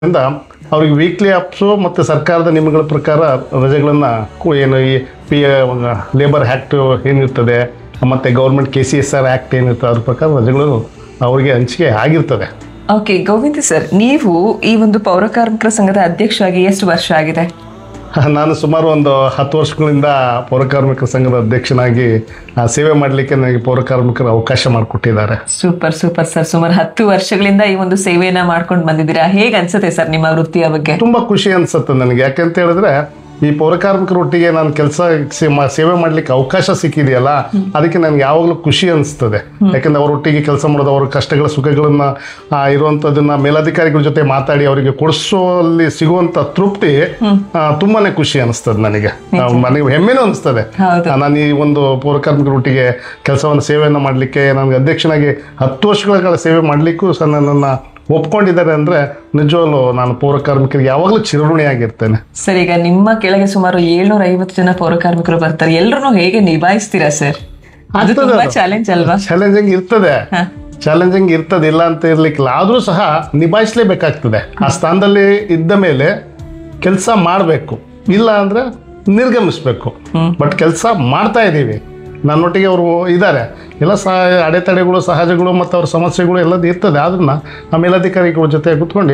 ಇಂದ ಅವ್ರಿಗೆ ವೀಕ್ಲಿ ಅಪ್ಸು ಮತ್ತು ಸರ್ಕಾರದ ನಿಯಮಗಳ ಪ್ರಕಾರ ರಜೆಗಳನ್ನು ಏನು ಈ ಪಿ ಲೇಬರ್ ಆ್ಯಕ್ಟ್ ಏನಿರ್ತದೆ ಮತ್ತು government K C S R act ಏನಿರ್ತದೆ ಅದ್ರ ಪ್ರಕಾರ ರಜೆಗಳು ಅವರಿಗೆ ಹಂಚಿಕೆ ಆಗಿರ್ತದೆ ಓಕೆ ಗೋವಿಂದ ಸರ್ ನೀವು ಈ ಒಂದು ಪೌರಕಾರ್ಮಿಕರ ಸಂಘದ ಅಧ್ಯಕ್ಷರಾಗಿ ಎಷ್ಟು ವರ್ಷ ಆಗಿದೆ ನಾನು ಸುಮಾರು ಒಂದು ಹತ್ತು ವರ್ಷಗಳಿಂದ ಪೌರಕಾರ್ಮಿಕರ ಸಂಘದ ಅಧ್ಯಕ್ಷನಾಗಿ ಆ, ಸೇವೆ ಮಾಡಲಿಕ್ಕೆ ನನಗೆ ಪೌರಕಾರ್ಮಿಕರು ಅವಕಾಶ ಮಾಡಿಕೊಟ್ಟಿದ್ದಾರೆ ಸೂಪರ್ ಸೂಪರ್ ಸರ್ ಸುಮಾರು ಹತ್ತು ವರ್ಷಗಳಿಂದ ಈ ಒಂದು ಸೇವೆಯನ್ನ ಮಾಡ್ಕೊಂಡು ಬಂದಿದ್ದೀರಾ ಹೇಗ್ ಅನ್ಸುತ್ತೆ ಸರ್ ನಿಮ್ಮ ವೃತ್ತಿಯ ಬಗ್ಗೆ ತುಂಬ ಖುಷಿ ಅನ್ಸುತ್ತೆ ನನಗೆ ಯಾಕೆಂತ ಹೇಳಿದ್ರೆ ಈ ಪೌರಕಾರ್ಮಿಕರೊಟ್ಟಿಗೆ ನಾನು ಕೆಲಸ ಸೇವೆ ಮಾಡ್ಲಿಕ್ಕೆ ಅವಕಾಶ ಸಿಕ್ಕಿದೆಯಲ್ಲ ಅದಕ್ಕೆ ನನಗೆ ಯಾವಾಗಲೂ ಖುಷಿ ಅನಿಸ್ತದೆ ಯಾಕಂದ್ರೆ ಅವರೊಟ್ಟಿಗೆ ಕೆಲಸ ಮಾಡೋದು ಅವ್ರ ಕಷ್ಟಗಳ ಸುಖಗಳನ್ನ ಆ, ಇರುವಂಥದ್ದನ್ನ ಮೇಲಧಿಕಾರಿಗಳ ಜೊತೆ ಮಾತಾಡಿ ಅವರಿಗೆ ಕೊಡಿಸೋಲ್ಲಿ ಸಿಗುವಂತ ತೃಪ್ತಿ ಆ, ತುಂಬಾನೇ ಖುಷಿ ಅನಿಸ್ತದೆ ನನಗೆ ಆ, ನನಗೆ ಹೆಮ್ಮೆನೂ ಅನಿಸ್ತದೆ ಹೌದು. ಆ, ನಾನು ಈ ಒಂದು ಪೌರಕಾರ್ಮಿಕರೊಟ್ಟಿಗೆ ಕೆಲಸವನ್ನು ಸೇವೆಯನ್ನು ಮಾಡಲಿಕ್ಕೆ ನನಗೆ ಅಧ್ಯಕ್ಷನಾಗಿ ಹತ್ತು ವರ್ಷಗಳ ಕಾಲ ಸೇವೆ ಮಾಡಲಿಕ್ಕೂ ಸಹ ನನ್ನನ್ನು ಒಪ್ಕೊಂಡಿದ್ದಾರೆ ಅಂದರೆ ನಿಜವಾಗ್ಲೂ ನಾನು ಪೌರಕಾರ್ಮಿಕರಿಗೆ ಯಾವಾಗಲೂ ಚಿರಋಣಿಯಾಗಿರ್ತೇನೆ ಸರ್ ಈಗ ನಿಮ್ಮ ಕೆಳಗೆ ಸುಮಾರು ಏಳ್ನೂರ ಐವತ್ತು ಜನ ಪೌರಕಾರ್ಮಿಕರು ಬರ್ತಾರೆ ಎಲ್ಲರನ್ನು ಹೇಗೆ ನಿಭಾಯಿಸ್ತೀರಾ ಸರ್ ಅದು ಆಗ್ತದೆ ತುಂಬಾ ಅದು. ಚಾಲೆಂಜ್ ಅಲ್ವಾ ಚಾಲೆಂಜಿಂಗ್ ಇರ್ತದೆ ಹ. ಚಾಲೆಂಜಿಂಗ್ ಇರ್ತದೆ ಇಲ್ಲ ಅಂತ ಇರ್ಲಿಕ್ಕಿಲ್ಲ ಆದರೂ ಸಹ ನಿಭಾಯಿಸಲೇಬೇಕಾಗ್ತದೆ ಆ ಸ್ಥಾನದಲ್ಲಿ ಇದ್ದ ಮೇಲೆ ಕೆಲಸ ಮಾಡಬೇಕು ಇಲ್ಲ ಅಂದರೆ ನಿರ್ಗಮಿಸ್ಬೇಕು ಬಟ್ ಕೆಲಸ ಮಾಡ್ತಾ ಇದ್ದೀವಿ ನನ್ನೊಟ್ಟಿಗೆ ಅವರು ಇದ್ದಾರೆ ಎಲ್ಲ ಸಹ ಅಡೆತಡೆಗಳು ಸಹಜಗಳು ಮತ್ತು ಅವ್ರ ಸಮಸ್ಯೆಗಳು ಎಲ್ಲದು ಇರ್ತದೆ ಅದನ್ನ ಆ ಮೇಲಧಿಕಾರಿಗಳ ಜೊತೆ ಕೂತ್ಕೊಂಡು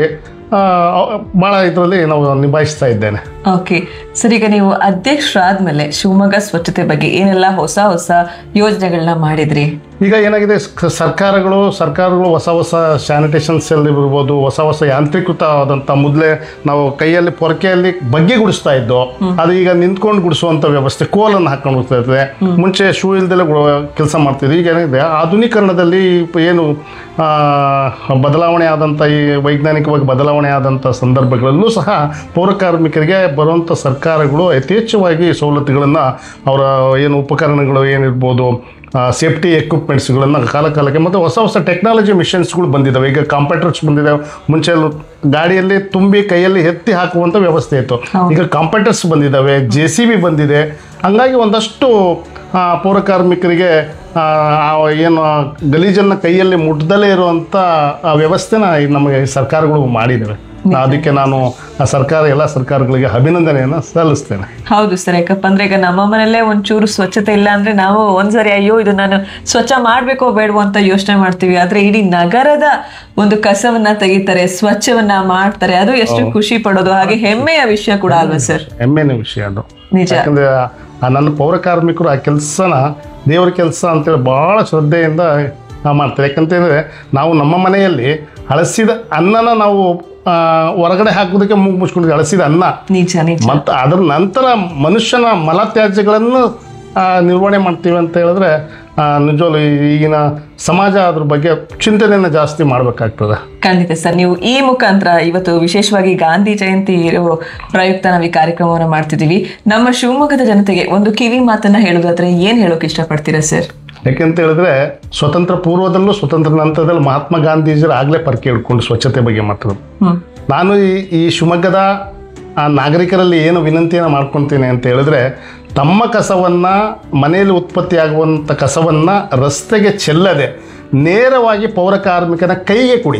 ಭಾಳ ಇದರಲ್ಲಿ ನಾವು ನಿಭಾಯಿಸ್ತಾ ಇದ್ದೇನೆ ಓಕೆ ಸರ್ ಈಗ ನೀವು ಅಧ್ಯಕ್ಷರಾದ್ಮೇಲೆ ಶಿವಮೊಗ್ಗ ಸ್ವಚ್ಛತೆ ಬಗ್ಗೆ ಏನೆಲ್ಲ ಹೊಸ ಹೊಸ ಯೋಜನೆಗಳನ್ನ ಮಾಡಿದ್ರಿ ಈಗ ಏನಾಗಿದೆ ಸ- ಸರ್ಕಾರಗಳು ಸರ್ಕಾರಗಳು ಹೊಸ ಹೊಸ ಸ್ಯಾನಿಟೇಷನ್ ಸೆಲ್ ಇರ್ಬೋದು ಹೊಸ ಹೊಸ ಯಾಂತ್ರೀಕೃತವಾದಂಥ ಮೊದಲೇ ನಾವು ಕೈಯಲ್ಲಿ ಪೊರಕೆಯಲ್ಲಿ ಬಗ್ಗೆ ಗುಡಿಸ್ತಾ ಇದ್ದೋ ಅದು ಈಗ ನಿಂತ್ಕೊಂಡು ಗುಡಿಸುವಂಥ ವ್ಯವಸ್ಥೆ ಕೋಲನ್ನು ಹಾಕೊಂಡು ಹೋಗ್ತಾ ಇರ್ತದೆ ಮುಂಚೆ ಶೂ ಇಲ್ದೆಲ್ಲ ಕೆಲಸ ಮಾಡ್ತಿದ್ವಿ ಈಗ ಏನಿದೆ ಆಧುನೀಕರಣದಲ್ಲಿ ಪ- ಏನು ಆ, ಬದಲಾವಣೆ ಆದಂಥ ಈ ವೈಜ್ಞಾನಿಕವಾಗಿ ಬದಲಾವಣೆ ಆದಂಥ ಸಂದರ್ಭಗಳಲ್ಲೂ ಸಹ ಪೌರಕಾರ್ಮಿಕರಿಗೆ ಬರುವಂಥ ಸರ್ಕಾರಗಳು ಯಥೇಚ್ಛವಾಗಿ ಸವಲತ್ತುಗಳನ್ನು ಅವರ ಏನು ಉಪಕರಣಗಳು ಏನಿರ್ಬೋದು ಸೇಫ್ಟಿ ಎಕ್ವಿಪ್ಮೆಂಟ್ಸ್ಗಳನ್ನು ಕಾಲ ಕಾಲಕ್ಕೆ ಮತ್ತು ಹೊಸ ಹೊಸ ಟೆಕ್ನಾಲಜಿ ಮಿಷನ್ಸ್ಗಳು ಬಂದಿದ್ದಾವೆ ಈಗ ಕಾಂಪ್ಯೂಟರ್ಸ್ ಬಂದಿದ್ದಾವೆ ಮುಂಚೆ ಎಲ್ಲ ಗಾಡಿಯಲ್ಲಿ ತುಂಬಿ ಕೈಯಲ್ಲಿ ಎತ್ತಿ ಹಾಕುವಂಥ ವ್ಯವಸ್ಥೆ ಇತ್ತು ಈಗ ಕಾಂಪ್ಯೂಟರ್ಸ್ ಬಂದಿದ್ದಾವೆ ಜೆ ಸಿ ಬಿ ಬಂದಿದೆ ಹಂಗಾಗಿ ಒಂದಷ್ಟು ಆ, ಪೌರಕಾರ್ಮಿಕರಿಗೆ ಆ, ಆ ಏನು ಗಲೀಜನ್ನು ಕೈಯಲ್ಲಿ ಮುಟ್ಟದಲ್ಲೇ ಇರುವಂಥ ಆ ವ್ಯವಸ್ಥೆನ ಈ ನಮಗೆ ಸರ್ಕಾರಗಳು ಮಾಡಿದ್ದಾವೆ ಅದಕ್ಕೆ ನಾನು ಆ ಸರ್ಕಾರ ಎಲ್ಲ ಸರ್ಕಾರಗಳಿಗೆ ಅಭಿನಂದನೆಯನ್ನು ಸಲ್ಲಿಸ್ತೇನೆ ಹೌದು ಸರ್ ಯಾಕಪ್ಪ ಅಂದ್ರೆ ಈಗ ನಮ್ಮ ಮನೆಯಲ್ಲೇ ಒಂಚೂರು ಸ್ವಚ್ಛತೆ ಇಲ್ಲ ಅಂದ್ರೆ ನಾವು ಒಂದ್ಸರಿ ಅಯ್ಯೋ ಇದು ನಾನು ಸ್ವಚ್ಛ ಮಾಡ್ಬೇಕೋ ಬೇಡವೋ ಅಂತ ಯೋಚನೆ ಮಾಡ್ತೀವಿ ಆದ್ರೆ ಇಡೀ ನಗರದ ಒಂದು ಕಸವನ್ನ ತೆಗಿತಾರೆ ಸ್ವಚ್ಛವನ್ನ ಮಾಡ್ತಾರೆ ಅದು ಎಷ್ಟು ಖುಷಿ ಪಡೋದು ಹಾಗೆ ಹೆಮ್ಮೆಯ ವಿಷಯ ಕೂಡ ಅಲ್ವಾ ಸರ್ ಹೆಮ್ಮೆನ ವಿಷಯ ಅದು ನಿಜ ಯಾಕಂದ್ರೆ ಆ ನನ್ನ ಪೌರ ಕಾರ್ಮಿಕರು ಆ ಕೆಲಸನ ದೇವ್ರ ಕೆಲಸ ಅಂತೇಳಿ ಭಾಳ ಶ್ರದ್ಧೆಯಿಂದ ಆ, ಮಾಡ್ತಾರೆ ಯಾಕಂತಂದರೆ ನಾವು ನಮ್ಮ ಮನೆಯಲ್ಲಿ ಹಳಸಿದ ಅನ್ನನ ನಾವು ಆ, ಹೊರಗಡೆ ಹಾಕೋದಕ್ಕೆ ಮೂಗು ಮುಚ್ಕೊಂಡಿದ್ವಿ ಹಳಸಿದ ಅನ್ನ ನಿಜ ನಿಜ ಮತ್ತು ಅದರ ನಂತರ ಮನುಷ್ಯನ ಮಲತ್ಯಾಜ್ಯಗಳನ್ನು ಆ, ನಿರ್ವಹಣೆ ಮಾಡ್ತೀವಿ ಅಂತ ಹೇಳಿದ್ರೆ ಆ, ನಿಜವಾಗ್ಲೂ ಈಗಿನ ಸಮಾಜ ಅದ್ರ ಬಗ್ಗೆ ಚಿಂತನೆಯನ್ನು ಜಾಸ್ತಿ ಮಾಡಬೇಕಾಗ್ತದೆ ಖಂಡಿತ ಸರ್ ನೀವು ಈ ಮುಖಾಂತರ ಇವತ್ತು ವಿಶೇಷವಾಗಿ ಗಾಂಧಿ ಜಯಂತಿ ಇರೋ ಪ್ರಯುಕ್ತ ನಾವು ಈ ಕಾರ್ಯಕ್ರಮವನ್ನು ಮಾಡ್ತಿದ್ದೀವಿ ನಮ್ಮ ಶಿವಮೊಗ್ಗದ ಜನತೆಗೆ ಒಂದು ಕಿವಿ ಮಾತನ್ನ ಹೇಳೋದಾದ್ರೆ ಏನ್ ಹೇಳೋಕೆ ಇಷ್ಟಪಡ್ತೀರಾ ಸರ್ ಯಾಕೆಂತ ಹೇಳಿದ್ರೆ ಸ್ವತಂತ್ರ ಪೂರ್ವದಲ್ಲೂ ಸ್ವತಂತ್ರ ನಂತರದಲ್ಲೂ ಮಹಾತ್ಮ ಗಾಂಧೀಜಿರು ಆಗಲೇ ಪರಕೆ ಹಿಡ್ಕೊಂಡು ಸ್ವಚ್ಛತೆ ಬಗ್ಗೆ ಮಾತಾಡೋದು ಹ್ಮ್ ನಾನು ಈ ಈ ಶಿವಮೊಗ್ಗದ ಆ ನಾಗರಿಕರಲ್ಲಿ ಏನು ವಿನಂತಿಯನ್ನು ಮಾಡ್ಕೊತೀನಿ ಅಂತ ಹೇಳಿದ್ರೆ ತಮ್ಮ ಕಸವನ್ನು ಮನೆಯಲ್ಲಿ ಉತ್ಪತ್ತಿಯಾಗುವಂಥ ಕಸವನ್ನು ರಸ್ತೆಗೆ ಚೆಲ್ಲದೆ ನೇರವಾಗಿ ಪೌರ ಕಾರ್ಮಿಕನ ಕೈಗೆ ಕೊಡಿ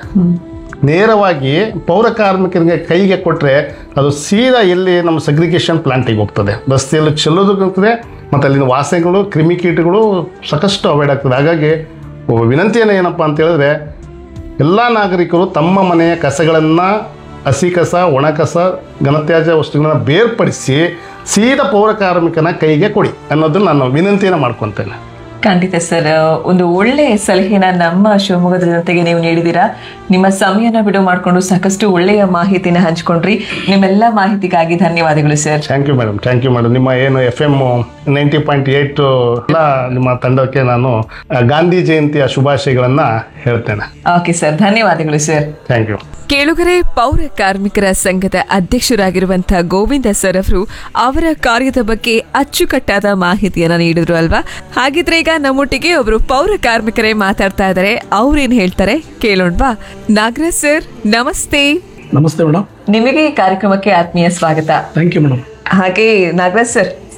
ನೇರವಾಗಿ ಪೌರ ಕಾರ್ಮಿಕರಿಗೆ ಕೈಗೆ ಕೊಟ್ಟರೆ ಅದು ಸೀದಾ ಎಲ್ಲಿ ನಮ್ಮ ಸಗ್ರಿಗೇಷನ್ ಪ್ಲಾಂಟಿಗೆ ಹೋಗ್ತದೆ ರಸ್ತೆಯಲ್ಲಿ ಚೆಲ್ಲೋದಕ್ಕಾಗ್ತದೆ ಮತ್ತು ಅಲ್ಲಿನ ವಾಸನೆಗಳು ಕ್ರಿಮಿಕೀಟಗಳು ಸಾಕಷ್ಟು ಅವಾಯ್ಡ್ ಆಗ್ತದೆ ಹಾಗಾಗಿ ವಿನಂತಿಯನ್ನು ಏನಪ್ಪ ಅಂತ ಹೇಳಿದ್ರೆ ಎಲ್ಲ ನಾಗರಿಕರು ತಮ್ಮ ಮನೆಯ ಕಸಗಳನ್ನು ಹಸಿ ಕಸ ಒಣ ಕಸ ಘನತ್ಯಾಜ್ಯ ವಸ್ತುಗಳನ್ನು ಬೇರ್ಪಡಿಸಿ ಸೀದಾ ಪೌರ ಕಾರ್ಮಿಕನ ಕೈಗೆ ಕೊಡಿ ಅನ್ನೋದನ್ನು ನಾನು ವಿನಂತಿಯನ್ನು ಮಾಡ್ಕೊತೇನೆ ಖಂಡಿತ ಸರ್ ಒಂದು ಒಳ್ಳೆ ಸಲಹೆನ ನಮ್ಮ ಶಿವಮೊಗ್ಗದ ಜನತೆಗೆ ನೀವು ನೀಡಿದ್ದೀರಾ ನಿಮ್ಮ ಸಮಯನ ಬಿಡು ಮಾಡಿಕೊಂಡು ಸಾಕಷ್ಟು ಒಳ್ಳೆಯ ಮಾಹಿತಿನ ಹಂಚ್ಕೊಂಡ್ರಿ ನಿಮ್ಮೆಲ್ಲ ಮಾಹಿತಿಗಾಗಿ ಧನ್ಯವಾದಗಳು sir thank you madam thank you madam ನಿಮ್ಮ ಏನು F M ninety point eight ಎಲ್ಲ ನಿಮ್ಮ ತಂಡಕ್ಕೆ ನಾನು ಆ, ಗಾಂಧಿ ಜಯಂತಿಯ ಶುಭಾಶಯಗಳನ್ನು ಹೇಳ್ತೇನೆ ಓಕೆ ಸರ್ ಧನ್ಯವಾದಗಳು ಸರ್ ಥ್ಯಾಂಕ್ ಯು ಕೇಳುಗರೆ ಪೌರ ಕಾರ್ಮಿಕರ ಸಂಘದ ಅಧ್ಯಕ್ಷರಾಗಿರುವಂತಹ ಗೋವಿಂದ ಸರ್ ಅವರು ಅವರ ಕಾರ್ಯದ ಬಗ್ಗೆ ಅಚ್ಚುಕಟ್ಟಾದ ಮಾಹಿತಿಯನ್ನ ನೀಡಿದ್ರು ಅಲ್ವಾ ಹಾಗಿದ್ರೆ ಈಗ ನಮ್ಮೊಟ್ಟಿಗೆ ಒಬ್ರು ಪೌರ ಕಾರ್ಮಿಕರೇ ಮಾತಾಡ್ತಾ ಇದ್ದಾರೆ ಅವ್ರೇನ್ ಹೇಳ್ತಾರೆ ಕೇಳೋಣವಾ ನಾಗರಾಜ್ ಸರ್ ನಮಸ್ತೆ ನಮಸ್ತೆ ಮೇಡಮ್ ನಿಮಗೆ ಈ ಕಾರ್ಯಕ್ರಮಕ್ಕೆ ಆತ್ಮೀಯ ಸ್ವಾಗತ ಥ್ಯಾಂಕ್ ಯು ಮೇಡಮ್ ಹಾಗೆ ನಾಗರಾಜ್ ಸರ್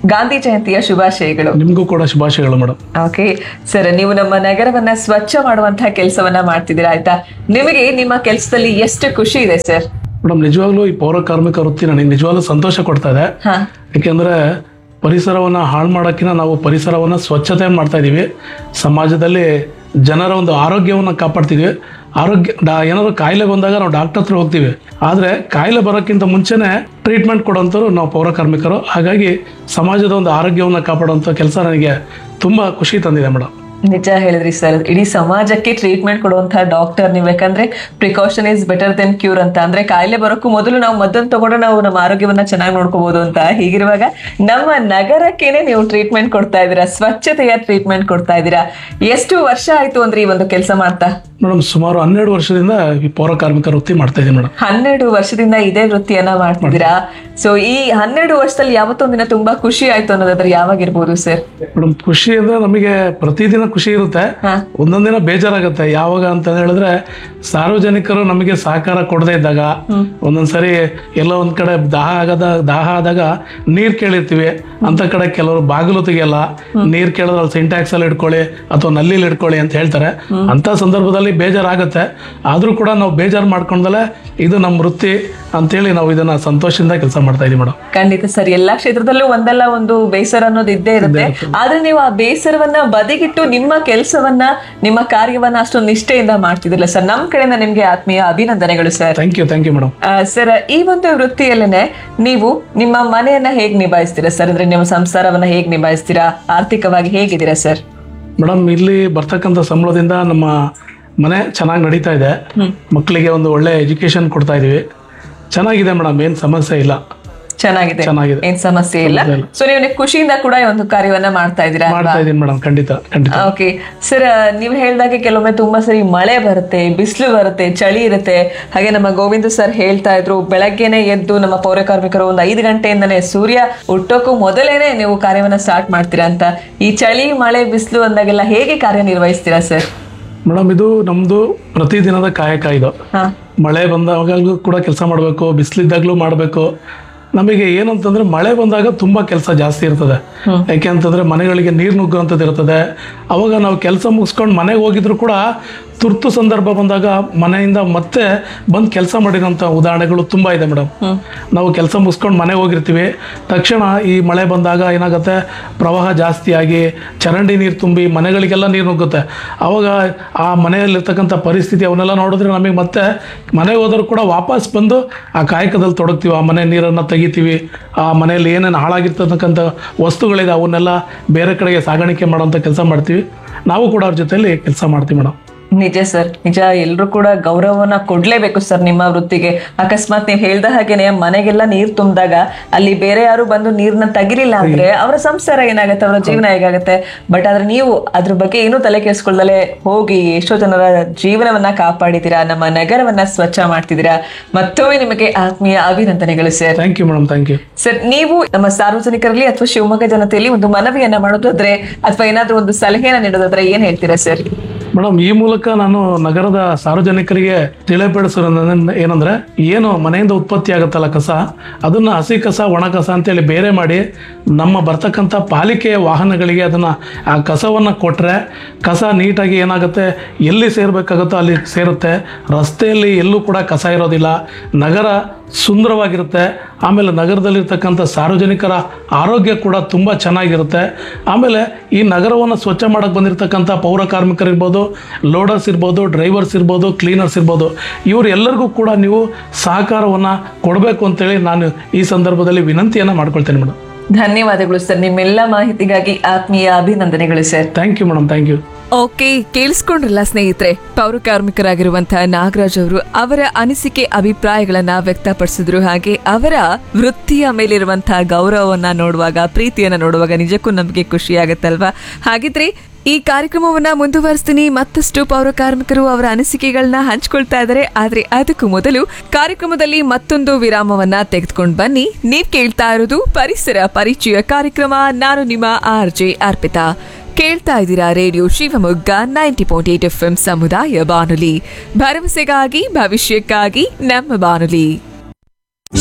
ಗಾಂಧಿ ಜಯಂತಿಯ ಶುಭಾಶಯಗಳು ನಿಮಗೂ ಕೂಡ ಶುಭಾಶಯಗಳು ಮೇಡಮ್ ಓಕೆ ಸರ್ ನೀವು ನಮ್ಮ ನಗರವನ್ನ ಸ್ವಚ್ಛ ಮಾಡುವಂತಹ ಕೆಲಸವನ್ನ ಮಾಡ್ತಿದ್ದೀರಾ ಆಯ್ತಾ ನಿಮಗೆ ನಿಮ್ಮ ಕೆಲಸದಲ್ಲಿ ಎಷ್ಟು ಖುಷಿ ಇದೆ ಸರ್ ಮೇಡಮ್ ನಿಜವಾಗ್ಲೂ ಈ ಪೌರ ಕಾರ್ಮಿಕ ವೃತ್ತಿ ನನಗೆ ನಿಜವಾಗ್ಲೂ ಸಂತೋಷ ಕೊಡ್ತಾ ಇದೆ ಹಾ ಯಾಕೆಂದ್ರೆ ಪರಿಸರವನ್ನು ಹಾಳು ಮಾಡೋಕ್ಕಿಂತ ನಾವು ಪರಿಸರವನ್ನು ಸ್ವಚ್ಛತೆ ಮಾಡ್ತಾ ಇದ್ದೀವಿ ಸಮಾಜದಲ್ಲಿ ಜನರ ಒಂದು ಆರೋಗ್ಯವನ್ನು ಕಾಪಾಡ್ತಿದ್ವಿ ಆರೋಗ್ಯ ಡಾ ಏನಾದ್ರು ಕಾಯಿಲೆ ಬಂದಾಗ ನಾವು ಡಾಕ್ಟರ್ ಹತ್ರ ಹೋಗ್ತೀವಿ ಆದರೆ ಕಾಯಿಲೆ ಬರೋಕ್ಕಿಂತ ಮುಂಚೆನೇ ಟ್ರೀಟ್ಮೆಂಟ್ ಕೊಡೋಂಥವ್ರು ನಾವು ಪೌರ ಕಾರ್ಮಿಕರು ಹಾಗಾಗಿ ಸಮಾಜದ ಒಂದು ಆರೋಗ್ಯವನ್ನು ಕಾಪಾಡುವಂಥ ಕೆಲಸ ನನಗೆ ತುಂಬ ಖುಷಿ ತಂದಿದೆ ಮೇಡಮ್ ನಿಜ ಹೇಳಿದ್ರಿ ಸರ್ ಇಡೀ ಸಮಾಜಕ್ಕೆ ಟ್ರೀಟ್ಮೆಂಟ್ ಕೊಡುವಂತಹ ಡಾಕ್ಟರ್ ನೀವು ಯಾಕಂದ್ರೆ precaution is better than cure ಅಂತ ಅಂದ್ರೆ ಕಾಯಿಲೆ ಬರೋಕ್ಕೂ ಮೊದಲು ನಾವು ಮದ್ದನ್ನು ತಗೊಂಡು ನಾವು ನಮ್ಮ ಆರೋಗ್ಯವನ್ನ ಚೆನ್ನಾಗಿ ನೋಡ್ಕೋಬಹುದು ಅಂತ ಹೀಗಿರುವಾಗ ನಮ್ಮ ನಗರಕ್ಕೇನೆ ನೀವು ಟ್ರೀಟ್ಮೆಂಟ್ ಕೊಡ್ತಾ ಇದ್ದೀರಾ ಸ್ವಚ್ಛತೆಯ ಟ್ರೀಟ್ಮೆಂಟ್ ಕೊಡ್ತಾ ಇದ್ದೀರಾ ಎಷ್ಟು ವರ್ಷ ಆಯ್ತು ಅಂದ್ರೆ ಈ ಒಂದು ಕೆಲಸ ಮಾಡ್ತಾ ಮೇಡಮ್ ಸುಮಾರು ಹನ್ನೆರಡು ವರ್ಷದಿಂದ ಈ ಪೌರ ಕಾರ್ಮಿಕ ವೃತ್ತಿ ಮಾಡ್ತಾ ಇದ್ದೀನಿ ಮೇಡಮ್ ಹನ್ನೆರಡು ವರ್ಷದಿಂದ ಇದೇ ವೃತ್ತಿಯನ್ನ ಮಾಡ್ತಿದ್ದೀರಾ ಸೊ ಈ ಹನ್ನೆರಡು ವರ್ಷದಲ್ಲಿ ಯಾವತ್ತೊಂದಿನ ತುಂಬಾ ಖುಷಿ ಆಯ್ತು ಅನ್ನೋದಾದ್ರೆ ಯಾವಾಗಿರ್ಬೋದು ಸರ್ ಮೇಡಮ್ ಖುಷಿ ಅಂದ್ರೆ ನಮಗೆ ಪ್ರತಿದಿನ ಖುಷಿ ಇರುತ್ತೆ ಹಾ. ಒಂದೊಂದಿನ ಬೇಜಾರಾಗುತ್ತೆ ಯಾವಾಗ ಅಂತ ಹೇಳಿದ್ರೆ ಸಾರ್ವಜನಿಕರು ನಮಗೆ ಸಹಕಾರ ಕೊಡದೇ ಇದ್ದಾಗ ಒಂದೊಂದ್ಸರಿ ಎಲ್ಲೋ ಒಂದ್ ಕಡೆ ದಾಹ ಆಗದ ದಾಹ ಆದಾಗ ನೀರ್ ಕೇಳಿರ್ತೀವಿ ಅಂತ ಕಡೆ ಕೆಲವರು ಬಾಗಿಲು ತೆಗಿಯಲ್ಲ ನೀರ್ ಕೇಳಿದ್ರೆ ಅಲ್ಲಿ ಸಿಂಟ್ಯಾಕ್ಸ್ ಅಲ್ಲಿ ಇಟ್ಕೊಳ್ಳಿ ಅಥವಾ ನಲ್ಲಿಲಿ ಇಟ್ಕೊಳ್ಳಿ ಅಂತ ಹೇಳ್ತಾರೆ ಅಂತ ಸಂದರ್ಭದಲ್ಲಿ ಬೇಜಾರಾಗುತ್ತೆ ಆದ್ರೂ ಕೂಡ ನಾವು ಬೇಜಾರು ಮಾಡ್ಕೊಂಡಲೆ ಇದು ನಮ್ಮ ವೃತ್ತಿ ಅಂತೇಳಿ ನಾವು ಇದನ್ನ ಸಂತೋಷದಿಂದ ಕೆಲಸ ಮಾಡ್ತಾ ಇದೀವಿ ಮೇಡಮ್ ಖಂಡಿತ ಸರ್ ಎಲ್ಲಾ ಕ್ಷೇತ್ರದಲ್ಲೂ ಒಂದಲ್ಲ ಒಂದು ಬೇಸರ ಅನ್ನೋದು ಇದ್ದೇ ಇರುತ್ತೆ ಆದ್ರೆ ನೀವು ಆ ಬೇಸರವನ್ನ ಬದಿಗಿಟ್ಟು ನಿಮ್ಮ ಕೆಲಸವನ್ನ ನಿಮ್ಮ ಕಾರ್ಯವನ್ನ ಅಷ್ಟೊಂದು ನಿಷ್ಠೆಯಿಂದ ಮಾಡ್ತಿದ್ರಲ್ಲ ಸರ್ ನಮ್ ಕಡೆಯಿಂದ ನಿಮ್ಗೆ ಆತ್ಮೀಯ ಅಭಿನಂದನೆಗಳು sir thank you thank you madam sir ಈ ಒಂದು ವೃತ್ತಿಯಲ್ಲೇನೆ ನೀವು ನಿಮ್ಮ ಮನೆಯನ್ನ ಹೇಗ್ ನಿಭಾಯಿಸ್ತೀರಾ ಸರ್ ಅಂದ್ರೆ ನಿಮ್ಮ ಸಂಸಾರವನ್ನ ಹೇಗ್ ನಿಭಾಯಿಸ್ತೀರಾ ಆರ್ಥಿಕವಾಗಿ ಹೇಗಿದ್ದೀರಾ ಸರ್ ಮೇಡಮ್ ಇಲ್ಲಿ ಬರ್ತಕ್ಕಂಥ ಸಂಬಳದಿಂದ ನಮ್ಮ ಮನೆ ಚೆನ್ನಾಗಿ ನಡೀತಾ ಇದೆ ಮಕ್ಕಳಿಗೆ ಒಂದು ಒಳ್ಳೆ ಎಜುಕೇಶನ್ ಕೊಡ್ತಾ ಇದೀವಿ ಚೆನ್ನಾಗಿದೆ ಮೇಡಮ್ ಏನು ಸಮಸ್ಯೆ ಇಲ್ಲ ಚೆನ್ನಾಗಿದೆ ಚೆನ್ನಾಗಿದೆ. ಏನ್ ಸಮಸ್ಯೆ ಇಲ್ಲ ಸೊ ನೀವು ನೀವು ಖುಷಿಯಿಂದ ಕೂಡ ಈ ಒಂದು ಕಾರ್ಯವನ್ನ ಮಾಡ್ತಾ ಇದ್ದೀರಾ ಅಲ್ವಾ? ಮಾಡ್ತಾ ಇದೀನಿ ಮೇಡಮ್ ಖಂಡಿತ ಖಂಡಿತ ಓಕೆ ಸರ್ ನೀವು ಹೇಳಿದಾಗೆ ಕೆಲವೊಮ್ಮೆ ತುಂಬಾ ಸರಿ ಮಳೆ ಬರುತ್ತೆ ಬಿಸಿಲು ಬರುತ್ತೆ ಚಳಿ ಇರುತ್ತೆ ಹಾಗೆ ನಮ್ಮ ಗೋವಿಂದ ಸರ್ ಹೇಳ್ತಾ ಇದ್ರು ಬೆಳಗ್ಗೆನೆ ಎದ್ದು ನಮ್ಮ ಪೌರ ಕಾರ್ಮಿಕರು ಒಂದು ಐದು ಗಂಟೆಯಿಂದನೇ ಸೂರ್ಯ ಹುಟ್ಟೋಕ್ಕೂ ಮೊದಲೇನೆ ನೀವು ಕಾರ್ಯವನ್ನ ಸ್ಟಾರ್ಟ್ ಮಾಡ್ತೀರಾ ಅಂತ ಈ ಚಳಿ ಮಳೆ ಬಿಸಿಲು ಅಂದಾಗೆಲ್ಲ ಹೇಗೆ ಕಾರ್ಯನಿರ್ವಹಿಸ್ತೀರಾ ಸರ್ ಮೇಡಮ್ ಇದು ನಮ್ಮದು ಪ್ರತಿದಿನದ ಕಾಯಕ ಇದು ಹಾ ಮಳೆ ಬಂದಾಗಲೂ ಕೂಡ ಕೆಲಸ ಮಾಡಬೇಕು ಬಿಸಿಲಿದ್ದಾಗಲೂ ಮಾಡಬೇಕು ನಮಗೆ ಏನಂತಂದ್ರೆ ಮಳೆ ಬಂದಾಗ ತುಂಬ ಕೆಲಸ ಜಾಸ್ತಿ ಇರ್ತದೆ ಯಾಕೆ ಅಂತಂದ್ರೆ ಮನೆಗಳಿಗೆ ನೀರು ನುಗ್ಗುವಂಥದ್ದು ಇರ್ತದೆ ಅವಾಗ ನಾವು ಕೆಲಸ ಮುಗಿಸ್ಕೊಂಡು ಮನೆಗೆ ಹೋಗಿದ್ರು ಕೂಡ ತುರ್ತು ಸಂದರ್ಭ ಬಂದಾಗ ಮನೆಯಿಂದ ಮತ್ತೆ ಬಂದು ಕೆಲಸ ಮಾಡಿರೋಂಥ ಉದಾಹರಣೆಗಳು ತುಂಬ ಇದೆ ಮೇಡಮ್ ನಾವು ಕೆಲಸ ಮುಗಿಸ್ಕೊಂಡು ಮನೆಗೆ ಹೋಗಿರ್ತೀವಿ ತಕ್ಷಣ ಈ ಮಳೆ ಬಂದಾಗ ಏನಾಗುತ್ತೆ ಪ್ರವಾಹ ಜಾಸ್ತಿ ಆಗಿ ಚರಂಡಿ ನೀರು ತುಂಬಿ ಮನೆಗಳಿಗೆಲ್ಲ ನೀರು ನುಗ್ಗುತ್ತೆ ಅವಾಗ ಆ ಮನೆಯಲ್ಲಿರ್ತಕ್ಕಂಥ ಪರಿಸ್ಥಿತಿ ಅವನ್ನೆಲ್ಲ ನೋಡಿದ್ರೆ ನಮಗೆ ಮತ್ತೆ ಮನೆಗೆ ಹೋದರೂ ಕೂಡ ವಾಪಸ್ ಬಂದು ಆ ಕಾಯಕದಲ್ಲಿ ತೊಡಗ್ತೀವಿ ಆ ಮನೆ ನೀರನ್ನು ತೆಗಿತೀವಿ ಆ ಮನೆಯಲ್ಲಿ ಏನೇನು ಹಾಳಾಗಿರ್ತಕ್ಕಂಥ ವಸ್ತುಗಳಿದೆ ಅವನ್ನೆಲ್ಲ ಬೇರೆ ಕಡೆಗೆ ಸಾಗಾಣಿಕೆ ಮಾಡೋಂಥ ಕೆಲಸ ಮಾಡ್ತೀವಿ ನಾವು ಕೂಡ ಅವ್ರ ಜೊತೆಲಿ ಕೆಲಸ ಮಾಡ್ತೀವಿ ಮೇಡಮ್ ನಿಜ ಸರ್ ನಿಜ ಎಲ್ರು ಕೂಡ ಗೌರವನ ಕೊಡ್ಲೇಬೇಕು ಸರ್ ನಿಮ್ಮ ವೃತ್ತಿಗೆ ಅಕಸ್ಮಾತ್ ನೀವು ಹೇಳ್ದ ಹಾಗೇನೆ ಮನೆಗೆಲ್ಲ ನೀರ್ ತುಂಬಿದಾಗ ಅಲ್ಲಿ ಬೇರೆ ಯಾರು ಬಂದು ನೀರ್ನ ತೆಗಿಲಿಲ್ಲ ಅಂದ್ರೆ ಅವರ ಸಂಸಾರ ಏನಾಗುತ್ತೆ ಅವರ ಜೀವನ ಹೇಗಾಗುತ್ತೆ ಬಟ್ ಆದ್ರೆ ನೀವು ಅದ್ರ ಬಗ್ಗೆ ಏನೂ ತಲೆ ಕೆಡಿಸ್ಕೊಳ್ದಲೆ ಹೋಗಿ ಎಷ್ಟೋ ಜನರ ಜೀವನವನ್ನ ಕಾಪಾಡಿದ್ದೀರಾ ನಮ್ಮ ನಗರವನ್ನ ಸ್ವಚ್ಛ ಮಾಡ್ತಿದ್ದೀರಾ ಮತ್ತೊಮ್ಮೆ ನಿಮಗೆ ಆತ್ಮೀಯ ಅಭಿನಂದನೆಗಳು sir thank you madam thank you sir ನೀವು ನಮ್ಮ ಸಾರ್ವಜನಿಕರಲ್ಲಿ ಅಥವಾ ಶಿವಮೊಗ್ಗ ಜನತೆಯಲ್ಲಿ ಒಂದು ಮನವಿಯನ್ನ ಮಾಡೋದಾದ್ರೆ ಅಥವಾ ಏನಾದ್ರೂ ಒಂದು ಸಲಹೆಯನ್ನ ನೀಡೋದಾದ್ರೆ ಏನ್ ಹೇಳ್ತೀರಾ ಸರ್ ಮೇಡಮ್ ಈ ಮೂಲಕ ನಾನು ನಗರದ ಸಾರ್ವಜನಿಕರಿಗೆ ತಿಳಿಪಡಿಸೋದು ಏನಂದ್ರೆ ಏನು ಮನೆಯಿಂದ ಉತ್ಪತ್ತಿ ಆಗುತ್ತಲ್ಲ ಕಸ ಅದನ್ನ ಹಸಿ ಕಸ ಒಣ ಕಸ ಅಂತೇಳಿ ಬೇರೆ ಮಾಡಿ ನಮ್ಮ ಬರ್ತಕ್ಕಂಥ ಪಾಲಿಕೆಯ ವಾಹನಗಳಿಗೆ ಅದನ್ನ ಆ ಕಸವನ್ನ ಕೊಟ್ರೆ ಕಸ ನೀಟಾಗಿ ಏನಾಗುತ್ತೆ ಎಲ್ಲಿ ಸೇರ್ಬೇಕಾಗುತ್ತೋ ಅಲ್ಲಿ ಸೇರುತ್ತೆ ರಸ್ತೆಯಲ್ಲಿ ಎಲ್ಲೂ ಕೂಡ ಕಸ ಇರೋದಿಲ್ಲ ನಗರ ಸುಂದರವಾಗಿರುತ್ತೆ ಆಮೇಲೆ ನಗರದಲ್ಲಿರ್ತಕ್ಕಂಥ ಸಾರ್ವಜನಿಕರ ಆರೋಗ್ಯ ಕೂಡ ತುಂಬ ಚೆನ್ನಾಗಿರುತ್ತೆ ಆಮೇಲೆ ಈ ನಗರವನ್ನು ಸ್ವಚ್ಛ ಮಾಡಕ್ಕೆ ಬಂದಿರತಕ್ಕಂಥ ಪೌರ ಕಾರ್ಮಿಕರಿರ್ಬೋದು ಲೋಡರ್ಸ್ ಇರ್ಬೋದು ಡ್ರೈವರ್ಸ್ ಇರ್ಬೋದು ಕ್ಲೀನರ್ಸ್ ಇರ್ಬೋದು ಇವರು ಎಲ್ಲರಿಗೂ ಕೂಡ ನೀವು ಸಹಕಾರವನ್ನು ಕೊಡಬೇಕು ಅಂತೇಳಿ ನಾನು ಈ ಸಂದರ್ಭದಲ್ಲಿ ವಿನಂತಿಯನ್ನು ಮಾಡ್ಕೊಳ್ತೇನೆ ಮೇಡಮ್ ಧನ್ಯವಾದಗಳು ಸರ್ ನಿಮ್ಮೆಲ್ಲ ಮಾಹಿತಿಗಾಗಿ ಆತ್ಮೀಯ ಅಭಿನಂದನೆಗಳು sir thank you madam thank you okay ಕೇಳಿಸ್ಕೊಂಡ್ರಲ್ಲ ಸ್ನೇಹಿತರೆ ಪೌರ ಕಾರ್ಮಿಕರಾಗಿರುವಂತಹ ನಾಗರಾಜ್ ಅವರು ಅವರ ಅನಿಸಿಕೆ ಅಭಿಪ್ರಾಯಗಳನ್ನ ವ್ಯಕ್ತಪಡಿಸಿದ್ರು ಹಾಗೆ ಅವರ ವೃತ್ತಿಯ ಮೇಲಿರುವಂತಹ ಗೌರವವನ್ನ ನೋಡುವಾಗ ಪ್ರೀತಿಯನ್ನ ನೋಡುವಾಗ ನಿಜಕ್ಕೂ ನಮಗೆ ಖುಷಿ ಆಗತ್ತಲ್ವಾ ಹಾಗಿದ್ರೆ ಈ ಕಾರ್ಯಕ್ರಮವನ್ನ ಮುಂದುವರಿಸ್ತೀನಿ ಮತ್ತಷ್ಟು ಪೌರ ಕಾರ್ಮಿಕರು ಅವರ ಅನಿಸಿಕೆಗಳನ್ನ ಹಂಚ್ಕೊಳ್ತಾ ಇದ್ದಾರೆ ಆದ್ರೆ ಅದಕ್ಕೂ ಮೊದಲು ಕಾರ್ಯಕ್ರಮದಲ್ಲಿ ಮತ್ತೊಂದು ವಿರಾಮವನ್ನ ತೆಗೆದುಕೊಂಡು ಬನ್ನಿ ನೀವ್ ಕೇಳ್ತಾ ಇರೋದು ಪರಿಸರ ಪರಿಚಯ ಕಾರ್ಯಕ್ರಮ ನಾನು ನಿಮ್ಮ ಆರ್ ಜೆ ಅರ್ಪಿತಾ ಕೇಳ್ತಾ ಇದ್ದೀರಾ radio Shivamogga ninety point eight F M ಸಮುದಾಯ ಬಾನುಲಿ ಭರವಸೆಗಾಗಿ ಭವಿಷ್ಯಕ್ಕಾಗಿ ನಮ್ಮ ಬಾನುಲಿ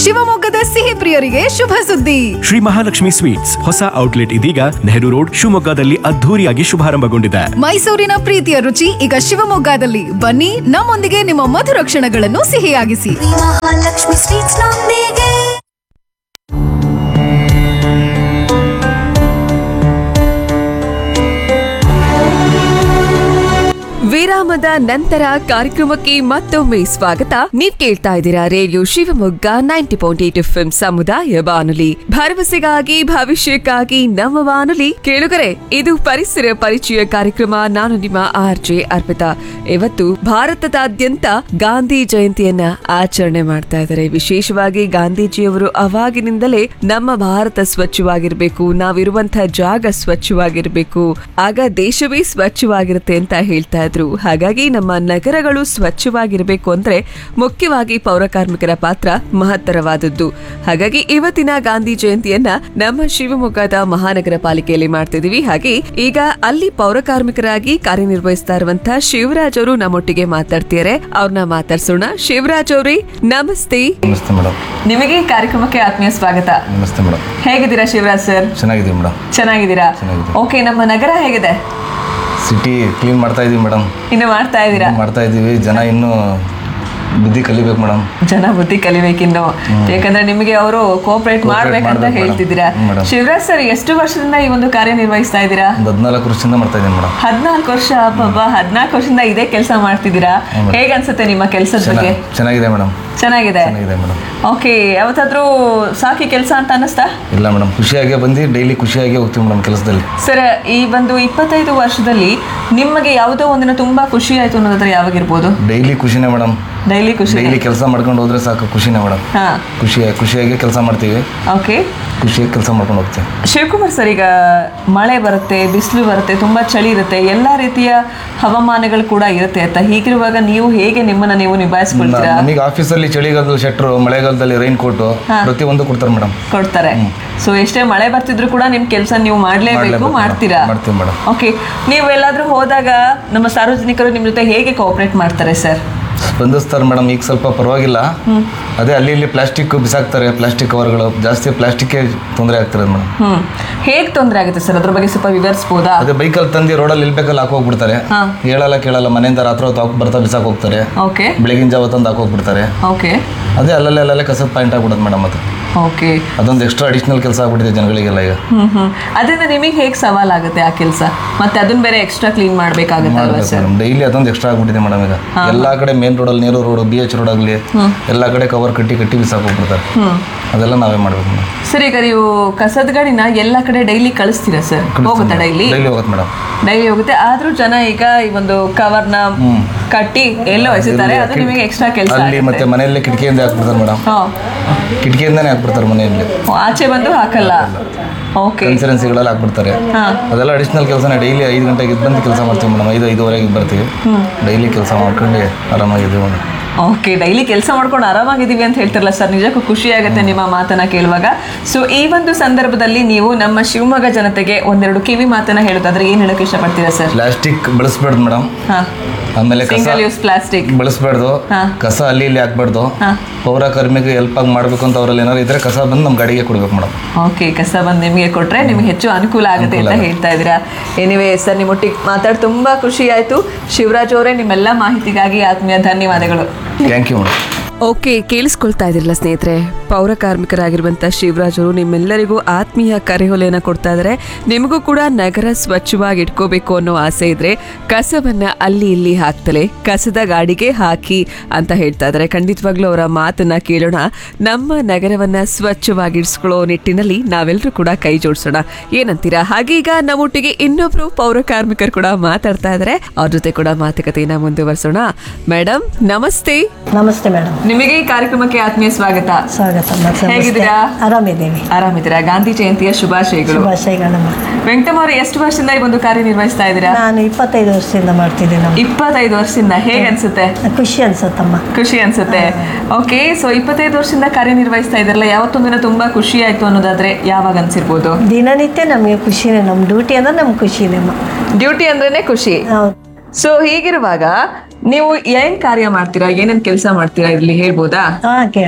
ಶಿವಮೊಗ್ಗದ ಸಿಹಿ ಪ್ರಿಯರಿಗೆ ಶುಭ ಸುದ್ದಿ ಶ್ರೀ ಮಹಾಲಕ್ಷ್ಮಿ ಸ್ವೀಟ್ಸ್ ಹೊಸ ಔಟ್ಲೆಟ್ ಇದೀಗ ನೆಹರು ರೋಡ್ ಶಿವಮೊಗ್ಗದಲ್ಲಿ ಅದ್ಧೂರಿಯಾಗಿ ಶುಭಾರಂಭಗೊಂಡಿದೆ ಮೈಸೂರಿನ ಪ್ರೀತಿಯ ರುಚಿ ಈಗ ಶಿವಮೊಗ್ಗದಲ್ಲಿ ಬನ್ನಿ ನಮ್ಮೊಂದಿಗೆ ನಿಮ್ಮ ಮಧುರ ಕ್ಷಣಗಳನ್ನು ಸಿಹಿಯಾಗಿಸಿ ಮಹಾಲಕ್ಷ್ಮಿ ಸ್ವೀಟ್ಸ್ ನೊಂದಿಗೆ ವಿರಾಮದ ನಂತರ ಕಾರ್ಯಕ್ರಮಕ್ಕೆ ಮತ್ತೊಮ್ಮೆ ಸ್ವಾಗತ ನೀವ್ ಕೇಳ್ತಾ ಇದ್ದೀರಾ radio Shivamogga ninety point eight F ಸಮುದಾಯ ಬಾನುಲಿ ಭರವಸೆಗಾಗಿ ಭವಿಷ್ಯಕ್ಕಾಗಿ ನಮ್ಮ ಬಾನುಲಿ ಕೇಳುಗರೆ ಇದು ಪರಿಸರ ಪರಿಚಯ ಕಾರ್ಯಕ್ರಮ ನಾನು ನಿಮ್ಮ ಆರ್ ಜೆ ಅರ್ಪಿತಾ ಇವತ್ತು ಭಾರತದಾದ್ಯಂತ ಗಾಂಧಿ ಜಯಂತಿಯನ್ನ ಆಚರಣೆ ಮಾಡ್ತಾ ಇದ್ದಾರೆ ವಿಶೇಷವಾಗಿ ಗಾಂಧೀಜಿಯವರು ಅವಾಗಿನಿಂದಲೇ ನಮ್ಮ ಭಾರತ ಸ್ವಚ್ಛವಾಗಿರ್ಬೇಕು ನಾವಿರುವಂತಹ ಜಾಗ ಸ್ವಚ್ಛವಾಗಿರ್ಬೇಕು ಆಗ ದೇಶವೇ ಸ್ವಚ್ಛವಾಗಿರುತ್ತೆ ಅಂತ ಹೇಳ್ತಾ ಇದ್ರು ಹಾಗಾಗಿ ನಮ್ಮ ನಗರಗಳು ಸ್ವಚ್ಛವಾಗಿರ್ಬೇಕು ಅಂದ್ರೆ ಮುಖ್ಯವಾಗಿ ಪೌರ ಕಾರ್ಮಿಕರ ಪಾತ್ರ ಮಹತ್ತರವಾದದ್ದು ಹಾಗಾಗಿ ಇವತ್ತಿನ ಗಾಂಧಿ ಜಯಂತಿಯನ್ನ ನಮ್ಮ ಶಿವಮೊಗ್ಗದ ಮಹಾನಗರ ಪಾಲಿಕೆಯಲ್ಲಿ ಮಾಡ್ತಿದೀವಿ ಹಾಗೆ ಈಗ ಅಲ್ಲಿ ಪೌರ ಕಾರ್ಮಿಕರಾಗಿ ಕಾರ್ಯನಿರ್ವಹಿಸ್ತಾ ಇರುವಂತಹ ಶಿವರಾಜ್ ಅವರು ನಮ್ಮೊಟ್ಟಿಗೆ ಮಾತಾಡ್ತಿದ್ದಾರೆ ಅವ್ರನ್ನ ಮಾತಾಡ್ಸೋಣ ಶಿವರಾಜ್ ಅವ್ರಿ ನಮಸ್ತೆ ನಮಸ್ತೆ ಮೇಡಮ್ ನಿಮಗೆ ಈ ಕಾರ್ಯಕ್ರಮಕ್ಕೆ ಆತ್ಮೀಯ ಸ್ವಾಗತ ನಮಸ್ತೆ ಮೇಡಮ್ ಹೇಗಿದ್ದೀರಾ ಶಿವರಾಜ್ ಸರ್ ಚೆನ್ನಾಗಿದ್ದೀವಿ ಮೇಡಮ್ ಚೆನ್ನಾಗಿದ್ದೀರಾ ಚೆನ್ನಾಗಿದೆ. ಓಕೆ ನಮ್ಮ ನಗರ ಹೇಗಿದೆ ಸಿಟಿ ಕ್ಲೀನ್ ಮಾಡ್ತಾ ಇದೀವಿ ಮೇಡಮ್ ಇನ್ನು ಮಾಡ್ತಾ ಇದ್ದೀರಾ ಮಾಡ್ತಾ ಇದ್ದೀವಿ ಜನ ಇನ್ನೂ ಬುದ್ಧಿ ಕಲಿಬೇಕು ಮೇಡಮ್ ಜನ ಬುದ್ಧಿ ಕಲಿಬೇಕಿನ್ನು ಯಾಕಂದ್ರೆ ನಿಮಗೆ ಅವರು ಕೋಪರೇಟ್ ಮಾಡ್ಬೇಕಂತ ಮಾಡ್ಬೇಕು madam. ಹೇಳ್ತಿದ್ದೀರಾ ಹ್ಮ್ madam. ಶಿವರಾಜ್ ಸರ್ ಎಷ್ಟು ವರ್ಷದಿಂದ ಈ ಒಂದು ಕಾರ್ಯ ನಿರ್ವಹಿಸ್ತಾ ಇದ್ದೀರಾ ಒಂದು ಹದಿನಾಲ್ಕು ವರ್ಷದಿಂದ ಮಾಡ್ತಾ ಇದ್ದೀನಿ ಮೇಡಮ್ ಹದ್ನಾಲ್ಕು ವರ್ಷ ಪಾಪ ಹದ್ನಾಲ್ಕು ವರ್ಷದಿಂದ ಇದೇ ಕೆಲಸ ಮಾಡ್ತಿದ್ದೀರಾ ಹ್ಮ್ madam. ಹೇಗ್ ಅನ್ಸುತ್ತೆ ನಿಮ್ಮ ಕೆಲಸದ ಬಗ್ಗೆ ಚೆನ್ನಾಗಿದೆ ಮೇಡಮ್ ಚೆನ್ನಾಗಿದೆ ಚೆನ್ನಾಗಿದೆ ಮೇಡಮ್ ಓಕೆ ಯಾವತ್ತಾದ್ರೂ ಸಾಕಿ ಕೆಲಸ ಅಂತ ಅನ್ನಿಸ್ತಾ ಇಲ್ಲ ಮೇಡಮ್ ಖುಷಿಯಾಗೇ ಬಂದು ಡೈಲಿ ಖುಷಿಯಾಗೇ ಹೋಗ್ತೀವಿ ಮೇಡಮ್ ಕೆಲಸದಲ್ಲಿ ಸರ್ ಈ ಒಂದು ಇಪ್ಪತ್ತೈದು ವರ್ಷದಲ್ಲಿ ನಿಮಗೆ ಯಾವುದೋ ಒಂದಿನ ತುಂಬಾ ಖುಷಿ ಆಯ್ತು ಅನ್ನೋದಾದ್ರೆ ಯಾವಾಗಿರ್ಬೋದು ಡೈಲಿ ಖುಷಿನೇ ಮೇಡಮ್ ಡೈಲಿ ಖುಷಿ ಡೈಲಿ ಕೆಲಸ ಮಾಡ್ಕೊಂಡು ಹೋದ್ರೆ ಸಾಕು ಖುಷಿನೇ ಮೇಡಮ್ ಹಾ ಖುಷಿಯಾಗಿ ಖುಷಿಯಾಗಿ ಕೆಲಸ ಮಾಡ್ತೀವಿ ಓಕೆ ಖುಷಿಯಾಗಿ ಕೆಲಸ ಮಾಡ್ಕೊಂಡು ಹೋಗ್ತೀವಿ ಶಿವಕುಮಾರ್ ಸರ್ ಈಗ ಮಳೆ ಬರುತ್ತೆ ಬಿಸಿಲು ಬರುತ್ತೆ ತುಂಬಾ ಚಳಿ ಇರುತ್ತೆ ಎಲ್ಲಾ ರೀತಿಯ ಹವಾಮಾನಗಳು ಕೂಡ ಇರುತ್ತೆ ಅಂತ ಹೀಗಿರುವಾಗ ನೀವು ಹೇಗೆ ನಿಮ್ಮನ್ನ ನೀವು ನಿಭಾಯಿಸ್ಕೊಳ್ತೀರಾ ನಮಗೆ ಆಫೀಸಲ್ಲಿ ಚಳಿಗಾಲದಲ್ಲಿ ಶೆಟ್ರು ಮಳೆಗಾಲದಲ್ಲಿ ರೈನ್ ಕೋಟು ಪ್ರತಿಯೊಂದು ಕೊಡ್ತಾರೆ ಮೇಡಮ್ ಕೊಡ್ತಾರೆ ಸೊ ಎಷ್ಟೇ ಮಳೆ ಬರ್ತಿದ್ರು ಕೂಡ ನಿಮ್ ಕೆಲಸ ನೀವು ಮಾಡ್ಲೇಬೇಕು ಮಾಡ್ಲೇಬೇಕು madam. ಮಾಡ್ತೀರಾ ಮಾಡ್ತೀವಿ madam. ಓಕೆ ನೀವು ಎಲ್ಲಾದ್ರೂ ಹೋದಾಗ ನಮ್ಮ ಸಾರ್ವಜನಿಕರು ನಿಮ್ ಜೊತೆ ಹೇಗೆ ಕೋಆಪರೇಟ್ ಮಾಡ್ತಾರೆ ಸರ್ ಸ್ಪಂದಿಸ್ತಾರೆ ಮೇಡಮ್ ಈಗ ಸ್ವಲ್ಪ ಪರವಾಗಿಲ್ಲ ಅದೇ ಅಲ್ಲಿ ಇಲ್ಲಿ ಪ್ಲಾಸ್ಟಿಕ್ ಬಿಸಾಕ್ತಾರೆ ಪ್ಲಾಸ್ಟಿಕ್ ಕವರ್ಗಳು ಜಾಸ್ತಿ ಪ್ಲಾಸ್ಟಿಕ್ಗೆ ತೊಂದರೆ ಆಗ್ತಿರೋದು ಮೇಡಮ್ ಹ್ಮ್ ಹೇಗ್ ತೊಂದರೆ ಆಗುತ್ತೆ ಸರ್ ಅದ್ರ ಬಗ್ಗೆ ಸ್ವಲ್ಪ ವಿವರಿಸ್ಬೋದಾ ಅದೇ ಬೈಕಲ್ಲಿ ತಂದು ರೋಡಲ್ಲಿ ಇಲ್ಬೇಕಲ್ಲಿ ಹಾಕೋಗ್ಬಿಡ್ತಾರೆ ಹಾ. ಹೇಳಲ್ಲ ಕೇಳಲ್ಲ ಮನೆಯಿಂದ ರಾತ್ರಿ ಹೊತ್ತು ಹಾಕಿ ಬರ್ತಾ ಬಿಸಾಕ್ ಹೋಗ್ತಾರೆ ಓಕೆ ಬೆಳಗಿನ ಜಾವ ತಂದು ಹಾಕೋಗ್ಬಿಡ್ತಾರೆ ಓಕೆ ಅದೇ ಅಲ್ಲಲ್ಲೇ ಅಲ್ಲಲ್ಲೇ ಕಸದ ಪಾಯಿಂಟ್ ಆಗ್ಬಿಡೋದು ಮೇಡಮ್ ಅದು ಓಕೆ ಅದೊಂದು ಎಕ್ಸ್ಟ್ರಾ ಅಡಿಷನಲ್ ಕೆಲಸ ಆಗ್ಬಿಟ್ಟಿದೆ ಜನಗಳಿಗೆಲ್ಲ ಈಗ ಹ್ಮ್ ಹ್ಮ್ ಅದರಿಂದ ನಿಮಗೆ ಹೇಗೆ ಸವಾಲಾಗುತ್ತೆ ಆ ಕೆಲಸ ಮತ್ತೆ ಅದನ್ನ ಬೇರೆ ಎಕ್ಸ್ಟ್ರಾ ಕ್ಲೀನ್ ಮಾಡ್ಬೇಕಾಗುತ್ತೆ ಅಲ್ವಾ ಮಾಡ್ಬೇಕು ಸರ್ ಮೇಡಮ್ ಡೈಲಿ ಅದೊಂದು ಎಕ್ಸ್ಟ್ರಾ ಆಗ್ಬಿಟ್ಟಿದೆ ಮೇಡಮ್ ಈಗ ಎಲ್ಲಾ ಕಡೆ ಮೇನ್ ರೋಡಲ್ಲಿ ನೇರು ರೋಡ್ ಬಿ ಎಚ್ ರೋಡ್ ಆಗಲಿ ಎಲ್ಲ ಕಡೆ ಕವರ್ ಕಟ್ಟಿ ಕಟ್ಟಿ ಬಿಸಾಕ್ ಹೋಗ್ಬಿಡ್ತಾರೆ ಅದೆಲ್ಲ ನಾವೇ ಮಾಡ್ಬೇಕು ಮೇಡಮ್ ಸರ್ ಈಗ ನೀವು ಕಸದ ಗಾಡಿನ ಎಲ್ಲ ಕಡೆ ಡೈಲಿ ಕಳಿಸ್ತೀರಾ ಸರ್ ಹೋಗುತ್ತಾ ಡೈಲಿ ಡೈಲಿ ಹೋಗುತ್ತೆ ಮೇಡಮ್ ಡೈಲಿ ಹೋಗುತ್ತೆ ಆದ್ರೂ ಜನ ಈಗ ಈ ಒಂದು ಕವರ್ನ ಕಟ್ಟಿ ಎಲ್ಲೋ ಎಸಿತಾರೆ ಅದು ನಿಮಗೆ ಎಕ್ಸ್ಟ್ರಾ ಕೆಲಸ ಅಲ್ಲಿ ಮತ್ತೆ ಮನೆಯಲ್ಲೇ ಕಿಟಕಿಯಿಂದ ಹಾಕ್ಬಿಡ್ತಾರೆ ಮೇಡಮ್ ಹಾ ಕಿಟಕಿಯಿಂದಾನೇ ಹಾಕ್ಬಿಡ್ತಾರೆ ಮನೆಯಲ್ಲಿ ಓ, ಆಚೆ ಬಂದು ಹಾಕಲ್ಲ ಓಕೆ ಕನ್ಸರೆನ್ಸಿಗಳಲ್ಲಿ ಹಾಕ್ಬಿಡ್ತಾರೆ ಹಾ ಅದೆಲ್ಲ ಅಡಿಷನಲ್ ಕೆಲಸನ ಡೈಲಿ ಐದು ಗಂಟೆಗೆ ಎದ್ದು ಬಂದು ಕೆಲಸ ಮಾಡ್ತೀವಿ ಮೇಡಮ್ ಐದು ಐದುವರೆಗೆ ಎದ್ದು ಬರ್ತೀವಿ ಡೈಲಿ ಕೆಲಸ ಮಾಡ್ಕೊಂಡು ಆರಾಮಾಗಿದ್ದೀವಿ ಮೇಡಮ್ ಓಕೆ ಡೈಲಿ ಕೆಲಸ ಮಾಡ್ಕೊಂಡು ಆರಾಮಾಗಿದ್ದೀವಿ ಅಂತ ಹೇಳ್ತಿರಲ್ಲ ಸರ್ ನಿಜಕ್ಕೂ ಖುಷಿ ಆಗುತ್ತೆ ನಿಮ್ಮ ಮಾತನ್ನ ಕೇಳುವಾಗ ಸೊ ಈ ಒಂದು ಸಂದರ್ಭದಲ್ಲಿ ನೀವು ನಮ್ಮ ಶಿವಮೊಗ್ಗ ಜನತೆಗೆ ಒಂದೆರಡು ಕಿವಿ ಮಾತನ್ನ ಹೇಳೋದಾದ್ರೆ ಏನ್ ಹೇಳಕ್ ಇಷ್ಟಪಡ್ತೀರಾ ಸರ್ ಪ್ಲಾಸ್ಟಿಕ್ ಬಳಸ್ಬಾರ್ದು ಮೇಡಮ್ ಹಾ ಆಮೇಲೆ ಕಸ ಸಿಂಗಲ್ ಯೂಸ್ ಪ್ಲಾಸ್ಟಿಕ್ ಬಳಸ್ಬಾರ್ದು ಹಾ. ಕಸ ಅಲ್ಲಿ ಇಲ್ಲಿ ಹಾಕ್ಬಾರ್ದು ಹಾ. ಪೌರ ಕಾರ್ಮಿಕ ಹೆಲ್ಪ್ ಆಗಿ ಮಾಡ್ಬೇಕು ಅಂತ ಅವರಲ್ಲಿ ಏನಾದ್ರು ಇದ್ರೆ ಕಸ ಬಂದು ನಮ್ಮ ಗಾಡಿಗೆ ಕೊಡ್ಬೇಕು ಮೇಡಮ್ ಓಕೆ ಕಸ ಬಂದು ನಿಮಗೆ ಕೊಟ್ರೆ ನಿಮ್ಗೆ ಹೆಚ್ಚು ಅನುಕೂಲ ಆಗುತ್ತೆ ಅಂತ ಹೇಳ್ತಾ ಇದ್ದೀರಾ ಎನಿವೇ ಸರ್ ನಿಮ್ಮೊಟ್ಟಿಗೆ ಮಾತಾಡಿ ತುಂಬಾ ಖುಷಿ ಆಯ್ತು ಶಿವರಾಜ್ ಅವರೇ ನಿಮ್ಮೆಲ್ಲ ಮಾಹಿತಿಗಾಗಿ ಆತ್ಮೀಯ ಧನ್ಯವಾದಗಳು ಥ್ಯಾಂಕ್ ಯು ಮೇಡಮ್ ಓಕೆ ಕೇಳಿಸ್ಕೊಳ್ತಾ ಇದಿರಲ್ಲ ಸ್ನೇಹಿತರೆ ಪೌರ ಕಾರ್ಮಿಕರಾಗಿರುವಂತ ಶಿವರಾಜ್ ಅವರು ನಿಮ್ಮೆಲ್ಲರಿಗೂ ಆತ್ಮೀಯ ಕರೆಹೊಲೆಯನ್ನ ಕೊಡ್ತಾ ಇದ್ದಾರೆ ನಿಮಗೂ ಕೂಡ ನಗರ ಸ್ವಚ್ಛವಾಗಿ ಇಟ್ಕೋಬೇಕು ಅನ್ನೋ ಆಸೆ ಇದ್ರೆ ಕಸವನ್ನ ಅಲ್ಲಿ ಇಲ್ಲಿ ಹಾಕ್ತಲೆ ಕಸದ ಗಾಡಿಗೆ ಹಾಕಿ ಅಂತ ಹೇಳ್ತಾ ಇದ್ದಾರೆ ಖಂಡಿತವಾಗ್ಲೂ ಅವರ ಮಾತನ್ನ ಕೇಳೋಣ ನಮ್ಮ ನಗರವನ್ನ ಸ್ವಚ್ಛವಾಗಿಡಿಸ್ಕೊಳ್ಳೋ ನಿಟ್ಟಿನಲ್ಲಿ ನಾವೆಲ್ಲರೂ ಕೂಡ ಕೈ ಜೋಡಿಸೋಣ ಏನಂತೀರಾ ಹಾಗೆ ಈಗ ನಮ್ಮೊಟ್ಟಿಗೆ ಇನ್ನೊಬ್ರು ಪೌರ ಕಾರ್ಮಿಕರು ಕೂಡ ಮಾತಾಡ್ತಾ ಇದ್ದಾರೆ ಅವ್ರ ಜೊತೆ ಕೂಡ ಮಾತುಕತೆಯನ್ನ ಮುಂದುವರಿಸೋಣ ಮೇಡಮ್ ನಮಸ್ತೆ ನಮಸ್ತೆ ಮೇಡಮ್ ನಿಮಗೆ ಈ ಕಾರ್ಯಕ್ರಮಕ್ಕೆ ಆತ್ಮೀಯ ಸ್ವಾಗತ ಸ್ವಾಗತ ನಮಸ್ತೆ. ಹೇಗಿದ್ದೀರಾ? ಆರಾಮಿದ್ದೀವಿ ಆರಾಮಿದ್ದೀರಾ ಗಾಂಧಿ ಜಯಂತಿಯ ಶುಭಾಶಯಗಳು ಶುಭಾಶಯಗಳಮ್ಮ ವೆಂಕಟಮ್ಮ ಅವರು ಎಷ್ಟು ವರ್ಷದಿಂದ ಈ ಒಂದು ಕಾರ್ಯ ನಿರ್ವಹಿಸ್ತಾ ಇದ್ದೀರಾ ನಾನು ಇಪ್ಪತ್ತೈದು ವರ್ಷದಿಂದ ಮಾಡ್ತಿದ್ದೀನಮ್ಮ ಇಪ್ಪತ್ತೈದು ವರ್ಷದಿಂದ ಹೇಗೆ ಅನ್ಸುತ್ತೆ ಖುಷಿ ಅನ್ಸತ್ತಮ್ಮ ಖುಷಿ ಅನ್ಸುತ್ತೆ ಓಕೆ ಸೊ ಇಪ್ಪತ್ತೈದು ವರ್ಷದಿಂದ ಕಾರ್ಯನಿರ್ವಹಿಸ್ತಾ ಇದ್ರಲ್ಲ ಯಾವತ್ತೊಂದಿನ ತುಂಬಾ ಖುಷಿ ಆಯ್ತು ಅನ್ನೋದಾದ್ರೆ ಯಾವಾಗ ಅನ್ಸಿರ್ಬೋದು ದಿನನಿತ್ಯ ನಮಗೆ ಖುಷಿನೇ ನಮ್ಮ ಡ್ಯೂಟಿ ಅಂದ್ರೆ ನಮ್ಗೆ ಖುಷಿನೇಮ್ಮ ಡ್ಯೂಟಿ ಅಂದ್ರೇನೆ ಖುಷಿ ಹೌದು ಸೊ ಹೀಗಿರುವಾಗ ನೀವು ಏನ್ ಕಾರ್ಯ ಮಾಡ್ತೀರಾ ಏನೇನ್ ಕೆಲಸ ಮಾಡ್ತೀರಾ ಇಲ್ಲಿ ಹೇಳ್ಬೋದಾ ಹಾಂ ಕೇಳಿ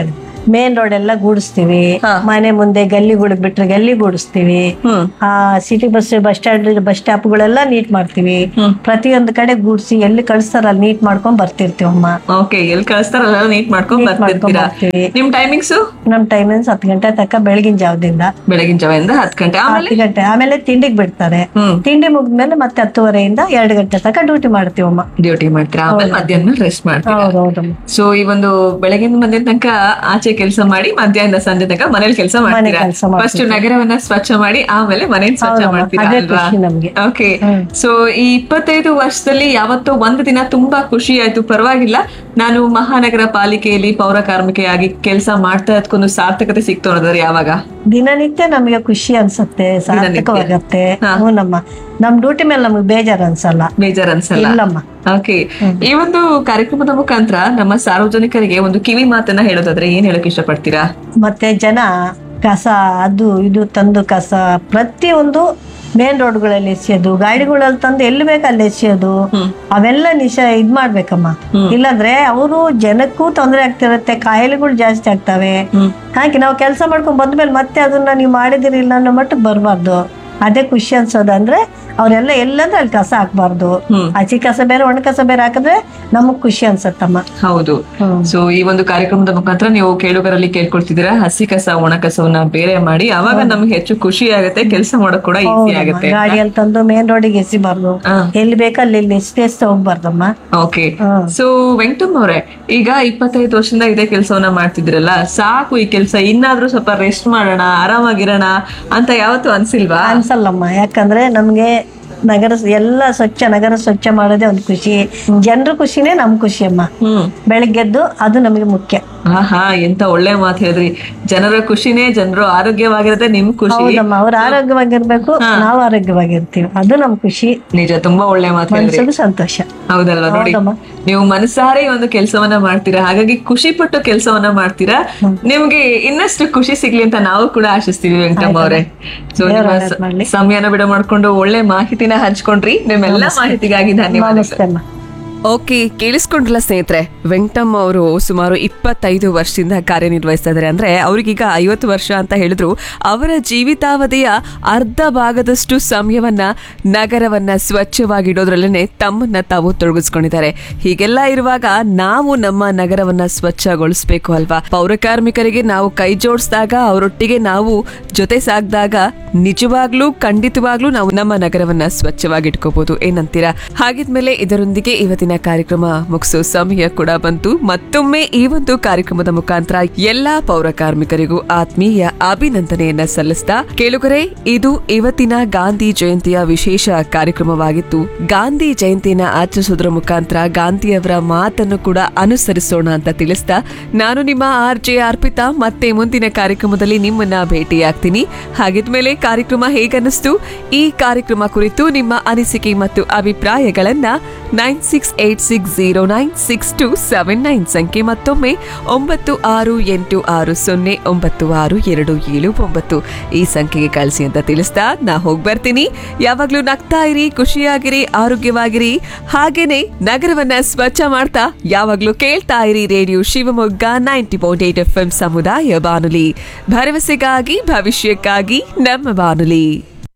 ಮೇನ್ ರೋಡ್ ಎಲ್ಲ ಗೂಡಿಸ್ತೀವಿ ಮನೆ ಮುಂದೆ ಗಲ್ಲಿಗಳು ಬಿಟ್ರೆ ಗಲ್ಲಿ ಗೂಡಿಸ್ತೀವಿ ಆ city bus bus stand bus ಸ್ಟಾಪ್ಗಳೆಲ್ಲ ನೀಟ್ ಮಾಡ್ತೀವಿ ಪ್ರತಿಯೊಂದು ಕಡೆ ಗೂಡ್ಸಿ ಎಲ್ಲಿ ಕಳಿಸ್ತಾರ ಅಲ್ಲಿ ನೀಟ್ ಮಾಡ್ಕೊಂಡ್ ಬರ್ತಿರ್ತೀವಿ ಅಮ್ಮ ಓಕೆ ಎಲ್ಲಿ ಕಳಿಸ್ತಾರಲ್ಲ ನೀಟ್ ಮಾಡ್ಕೊಂಡ್ Neat ಮಾಡ್ಕೊಂಡ್ ಬರ್ತಿರ್ತೀರಾ ಬರ್ತೀವಿ. ನಿಮ್ ಟೈಮಿಂಗ್ಸ್ ನಮ್ ಟೈಮಿಂಗ್ಸ್ ಹತ್ತು ಗಂಟೆ ತನಕ ಬೆಳಗಿನ ಜಾವದಿಂದ ಬೆಳಗಿನ ಜಾವದಿಂದ ಹತ್ತು ಗಂಟೆ ಆಮೇಲೆ ಹತ್ತು ಗಂಟೆ ಆಮೇಲೆ ತಿಂಡಿಗೆ ಬಿಡ್ತಾರೆ ತಿಂಡಿ ಮುಗಿದ್ಮೇಲೆ ಮತ್ತೆ ಹತ್ತುವರೆಯಿಂದ ಎರಡು ಗಂಟೆ ತನಕ ಡ್ಯೂಟಿ ಮಾಡ್ತೀವಮ್ಮ ಡ್ಯೂಟಿ ಮಾಡ್ತೀರಾ ಆಮೇಲೆ ಮಧ್ಯಾಹ್ನ ರೆಸ್ಟ್ ಮಾಡ್ತೀರಾ ಹೌದೌದಮ್ಮ ಸೊ ಈ ಒಂದು ಬೆಳಗಿನ ಮಧ್ಯಾಹ್ನ ತನಕ ಆಚೆ ಕೆಲಸ ಮಾಡಿ ಮಧ್ಯಾಹ್ನ ಸಂಜೆ ತನಕ ಮನೇಲಿ ಕೆಲಸ ಮಾಡ್ತೀರಾ ಕೆಲ್ಸ ಮಾಡ್ತೀವಿ. ಫಸ್ಟ್ ನಗರವನ್ನ ಸ್ವಚ್ಛ ಮಾಡಿ ಆಮೇಲೆ ಮನೇನ್ ಸ್ವಚ್ಛ ಹೌದಮ್ಮ, ಮಾಡ್ತೀರಾ ಅದೇ ಅಲ್ವಾ ಖುಷಿ ನಮ್ಗೆ. ಓಕೆ ಸೊ ಈ ಇಪ್ಪತ್ತೈದು ವರ್ಷದಲ್ಲಿ ಯಾವತ್ತೋ ಒಂದು ದಿನ ತುಂಬಾ ಖುಷಿ ಆಯ್ತು ಪರವಾಗಿಲ್ಲ ನಾನು ಮಹಾನಗರ ಪಾಲಿಕೆಯಲ್ಲಿ ಪೌರ ಕಾರ್ಮಿಕೆಯಾಗಿ ಕೆಲಸ ಮಾಡ್ತಾ ಇದ್ಕೊಂಡು ಸಾರ್ಥಕತೆ ಸಿಕ್ತು ಅನ್ನೋದಾದ್ರೆ ಯಾವಾಗ ದಿನನಿತ್ಯ ನಮಗೆ ಖುಷಿ ಅನ್ಸತ್ತೆ ಸಾರ್ಥಕವಾಗತ್ತೆ ಹಾ. ಹ್ಞೂ ನಮ್ಮ ನಮ್ ಡ್ಯೂಟಿ ಮೇಲೆ ನಮ್ಗೆ ಬೇಜಾರ್ ಅನ್ಸಲ್ಲ ಬೇಜಾರ್ ಅನ್ಸಲ್ಲ ಇಲ್ಲಮ್ಮ ಓಕೆ ಈ ಒಂದು ಕಾರ್ಯಕ್ರಮದ ಮುಖಾಂತರ ನಮ್ಮ ಸಾರ್ವಜನಿಕರಿಗೆ ಒಂದು ಕಿವಿ ಮಾತನ್ನ ಹೇಳೋದಾದ್ರೆ ಏನ್ ಹೇಳಕ್ ಇಷ್ಟಪಡ್ತೀರಾ ಮತ್ತೆ ಜನ ಕಸ ಅದು ಇದು ತಂದು ಕಸ ಪ್ರತಿಯೊಂದು ಮೇನ್ ರೋಡ್ಗಳಲ್ಲಿ ಎಸೆಯೋದು ಗಾಡಿಗಳಲ್ಲಿ ತಂದು ಎಲ್ಲಿ ಬೇಕು ಅಲ್ಲಿ ಎಸೆಯೋದು ಅವೆಲ್ಲ ನಿಶ ಇದ್ ಮಾಡ್ಬೇಕಮ್ಮ ಇಲ್ಲಾಂದ್ರೆ ಅವರು ಜನಕ್ಕೂ ತೊಂದರೆ ಆಗ್ತಿರತ್ತೆ ಕಾಯಿಲೆಗಳು ಜಾಸ್ತಿ ಆಗ್ತವೆ ಹಾಗೆ ನಾವು ಕೆಲಸ ಮಾಡ್ಕೊಂಡ್ ಬಂದ್ಮೇಲೆ ಮತ್ತೆ ಅದನ್ನ ನೀವು ಮಾಡಿದಿರಿ ಇಲ್ಲ ಅನ್ನೋ ಮಟ್ಟಕ್ಕೆ ಬರಬಾರ್ದು ಅದೇ ಖುಷಿ ಅನ್ಸೋದಂದ್ರೆ ಅವರೆಲ್ಲ ಎಲ್ಲಂದ್ರೆ ಅಲ್ಲಿ ಕಸ ಹಾಕ್ಬಾರ್ದು ಹಸಿ ಕಸ ಬೇರೆ ಒಣ ಕಸ ಬೇರೆ ಹಾಕಿದ್ರೆ ನಮಗ್ ಖುಷಿ ಅನ್ಸತ್ತಮ್ಮ ಹೌದು ಸೊ ಈ ಒಂದು ಕಾರ್ಯಕ್ರಮದ ಮುಖಾಂತರ ನೀವು ಕೇಳುಗರಲ್ಲಿ ಕೇಳ್ಕೊಳ್ತಿದ್ದೀರಾ ಹಸಿ ಕಸ ಒಣ ಕಸವನ್ನ ಬೇರೆ ಮಾಡಿ ಅವಾಗ ನಮ್ಗೆ ಹೆಚ್ಚು ಖುಷಿ ಆಗುತ್ತೆ ಕೆಲಸ ಮಾಡೋಕ್ ಕೂಡ ಈಸಿ ಆಗುತ್ತೆ ಗಾಡಿಯಲ್ಲಿ ತಂದು ಮೇನ್ ರೋಡಿಗೆ ಎಸಿಬಾರ್ದು ಹಾ. ಎಲ್ಲಿ ಬೇಕಲ್ಲಿ ಇಲ್ಲಿ ಎಸ್ತಿ ಎಸ್ತಾ ಹೋಗ್ಬಾರ್ದಮ್ಮ ಓಕೆ ಸೊ ವೆಂಕಟಮ್ ಅವ್ರೆ ಈಗ ಇಪ್ಪತ್ತೈದು ವರ್ಷದಿಂದ ಇದೇ ಕೆಲಸವನ್ನ ಮಾಡ್ತಿದ್ರಲ್ಲ ಸಾಕು ಈ ಕೆಲಸ ಇನ್ನಾದ್ರೂ ಸ್ವಲ್ಪ ರೆಸ್ಟ್ ಮಾಡೋಣ ಆರಾಮಾಗಿರೋಣ ಅಂತ ಯಾವತ್ತೂ ಅನ್ಸಿಲ್ವಾ ಅನ್ಸಲ್ಲಮ್ಮ ಯಾಕಂದ್ರೆ ನಮ್ಗೆ ನಗರ ಎಲ್ಲ ಸ್ವಚ್ಛ ನಗರ ಸ್ವಚ್ಛ ಮಾಡೋದೇ ಒಂದು ಖುಷಿ ಜನರ ಖುಷಿನೇ ನಮ್ ಖುಷಿ ಅಮ್ಮ ಹ್ಮ್ ಬೆಳಿಗ್ಗೆದ್ದು ಅದು ನಮಗೆ ಮುಖ್ಯ ಆಹಾ ಎಂತ ಒಳ್ಳೆ ಮಾತು ಹೇಳಿದ್ರಿ ಜನರ ಖುಷಿನೇ ಜನರು ಆರೋಗ್ಯವಾಗಿರತ್ತೆ ನಿಮ್ ಖುಷಿ ಹೌದಮ್ಮ ಅವ್ರು ಆರೋಗ್ಯವಾಗಿರ್ಬೇಕು ನಾವು ಆರೋಗ್ಯವಾಗಿರ್ತೀವಿ ಅದು ನಮ್ ಖುಷಿ ನಿಜ ತುಂಬಾ ಒಳ್ಳೆ ಮಾತು ಹೇಳಿದ್ರಿ ಮನ್ಸಿಗೆ ಸಂತೋಷ ಹೌದಲ್ವಾ ನೋಡಿ ಹೌದಮ್ಮ. ನೀವು ಮನಸಾರೆ ಈ ಒಂದು ಕೆಲಸವನ್ನ ಮಾಡ್ತೀರಾ ಹಾಗಾಗಿ ಖುಷಿ ಪಟ್ಟು ಕೆಲಸವನ್ನ ಮಾಡ್ತೀರಾ ನಿಮ್ಗೆ ಇನ್ನಷ್ಟು ಖುಷಿ ಸಿಗ್ಲಿ ಅಂತ ನಾವು ಕೂಡ ಆಶಿಸ್ತೀವಿ ವೆಂಕಟಮ್ಮ ಅವರೇ ಸೊ ದೇವ್ರು ನಿಮ್ಮ ಒಳ್ಳೇದ್ ಮಾಡ್ಲಿ. ಸ- ಸಮಯನ ಬಿಡ ಮಾಡ್ಕೊಂಡು ಒಳ್ಳೆ ಮಾಹಿತಿನ ಹಂಚ್ಕೊಂಡ್ರಿ ನಿಮ್ಮೆಲ್ಲ ಮಾಹಿತಿಗಾಗಿ ಧನ್ಯವಾದಗಳು ನಮಸ್ತೆ ಅಮ್ಮ ಓಕೆ ಕೇಳಿಸ್ಕೊಂಡ್ರಲ್ಲ ಸ್ನೇಹಿತರೆ ವೆಂಕಟಮ್ಮ ಅವರು ಸುಮಾರು ಇಪ್ಪತ್ತೈದು ವರ್ಷದಿಂದ ಕಾರ್ಯನಿರ್ವಹಿಸ್ತಾ ಇದ್ದಾರೆ ಅಂದ್ರೆ ಅವ್ರಿಗೀಗ ಐವತ್ತು ವರ್ಷ ಅಂತ ಹೇಳಿದ್ರು ಅವರ ಜೀವಿತಾವಧಿಯ ಅರ್ಧ ಭಾಗದಷ್ಟು ಸಮಯವನ್ನ ನಗರವನ್ನ ಸ್ವಚ್ಛವಾಗಿಡೋದ್ರಲ್ಲೇ ತಮ್ಮನ್ನ ತಾವು ತೊಡಗಿಸ್ಕೊಂಡಿದ್ದಾರೆ ಹೀಗೆಲ್ಲ ಇರುವಾಗ ನಾವು ನಮ್ಮ ನಗರವನ್ನ ಸ್ವಚ್ಛಗೊಳಿಸ್ಬೇಕು ಅಲ್ವಾ ಪೌರ ಕಾರ್ಮಿಕರಿಗೆ ನಾವು ಕೈ ಜೋಡಿಸಿದಾಗ ಅವರೊಟ್ಟಿಗೆ ನಾವು ಜೊತೆ ಸಾಗ್ದಾಗ ನಿಜವಾಗ್ಲೂ ಖಂಡಿತವಾಗ್ಲೂ ನಾವು ನಮ್ಮ ನಗರವನ್ನ ಸ್ವಚ್ಛವಾಗಿಟ್ಕೋಬಹುದು ಏನಂತೀರಾ ಹಾಗಿದ್ಮೇಲೆ ಇದರೊಂದಿಗೆ ಇವತ್ತಿನ ಕಾರ್ಯಕ್ರಮ ಮುಗಿಸೋ ಸಮಯ ಕೂಡ ಬಂತು ಮತ್ತೊಮ್ಮೆ ಈ ಒಂದು ಕಾರ್ಯಕ್ರಮದ ಮುಖಾಂತರ ಎಲ್ಲಾ ಪೌರ ಕಾರ್ಮಿಕರಿಗೂ ಆತ್ಮೀಯ ಅಭಿನಂದನೆಯನ್ನ ಸಲ್ಲಿಸ್ತಾ ಕೇಳುಗರೆ ಇದು ಇವತ್ತಿನ ಗಾಂಧಿ ಜಯಂತಿಯ ವಿಶೇಷ ಕಾರ್ಯಕ್ರಮವಾಗಿತ್ತು ಗಾಂಧಿ ಜಯಂತಿಯನ್ನ ಆಚರಿಸೋದ್ರ ಮುಖಾಂತರ ಗಾಂಧಿಯವರ ಮಾತನ್ನು ಕೂಡ ಅನುಸರಿಸೋಣ ಅಂತ ತಿಳಿಸ್ತಾ ನಾನು ನಿಮ್ಮ ಆರ್ ಜೆ ಅರ್ಪಿತಾ ಮತ್ತೆ ಮುಂದಿನ ಕಾರ್ಯಕ್ರಮದಲ್ಲಿ ನಿಮ್ಮನ್ನ ಭೇಟಿಯಾಗ್ತೀನಿ ಹಾಗಿದ್ಮೇಲೆ ಕಾರ್ಯಕ್ರಮ ಹೇಗನ್ನಿಸ್ತು ಈ ಕಾರ್ಯಕ್ರಮ ಕುರಿತು ನಿಮ್ಮ ಅನಿಸಿಕೆ ಮತ್ತು ಅಭಿಪ್ರಾಯಗಳನ್ನ nine six eight six zero nine six two seven nine ಸಂಖ್ಯೆ ಮತ್ತೊಮ್ಮೆ ಒಂಬತ್ತು ಆರು ಎಂಟು ಆರು ಸೊನ್ನೆ ಒಂಬತ್ತು ಆರು ಎರಡು ಏಳು ಒಂಬತ್ತು ಈ ಸಂಖ್ಯೆಗೆ ಕಳಿಸಿ ಅಂತ ತಿಳಿಸ್ತಾ ನಾ ಹೋಗಿ ಬರ್ತೀನಿ ಯಾವಾಗ್ಲೂ ನಗ್ತಾ ಇರಿ ಖುಷಿಯಾಗಿರಿ ಆರೋಗ್ಯವಾಗಿರಿ ಹಾಗೇನೆ ನಗರವನ್ನ ಸ್ವಚ್ಛ ಮಾಡ್ತಾ ಯಾವಾಗ್ಲೂ ಕೇಳ್ತಾ ಇರಿ radio Shivamogga ninety point eight F M ಸಮುದಾಯ ಬಾನುಲಿ ಭರವಸೆಗಾಗಿ ಭವಿಷ್ಯಕ್ಕಾಗಿ ನಮ್ಮ ಬಾನುಲಿ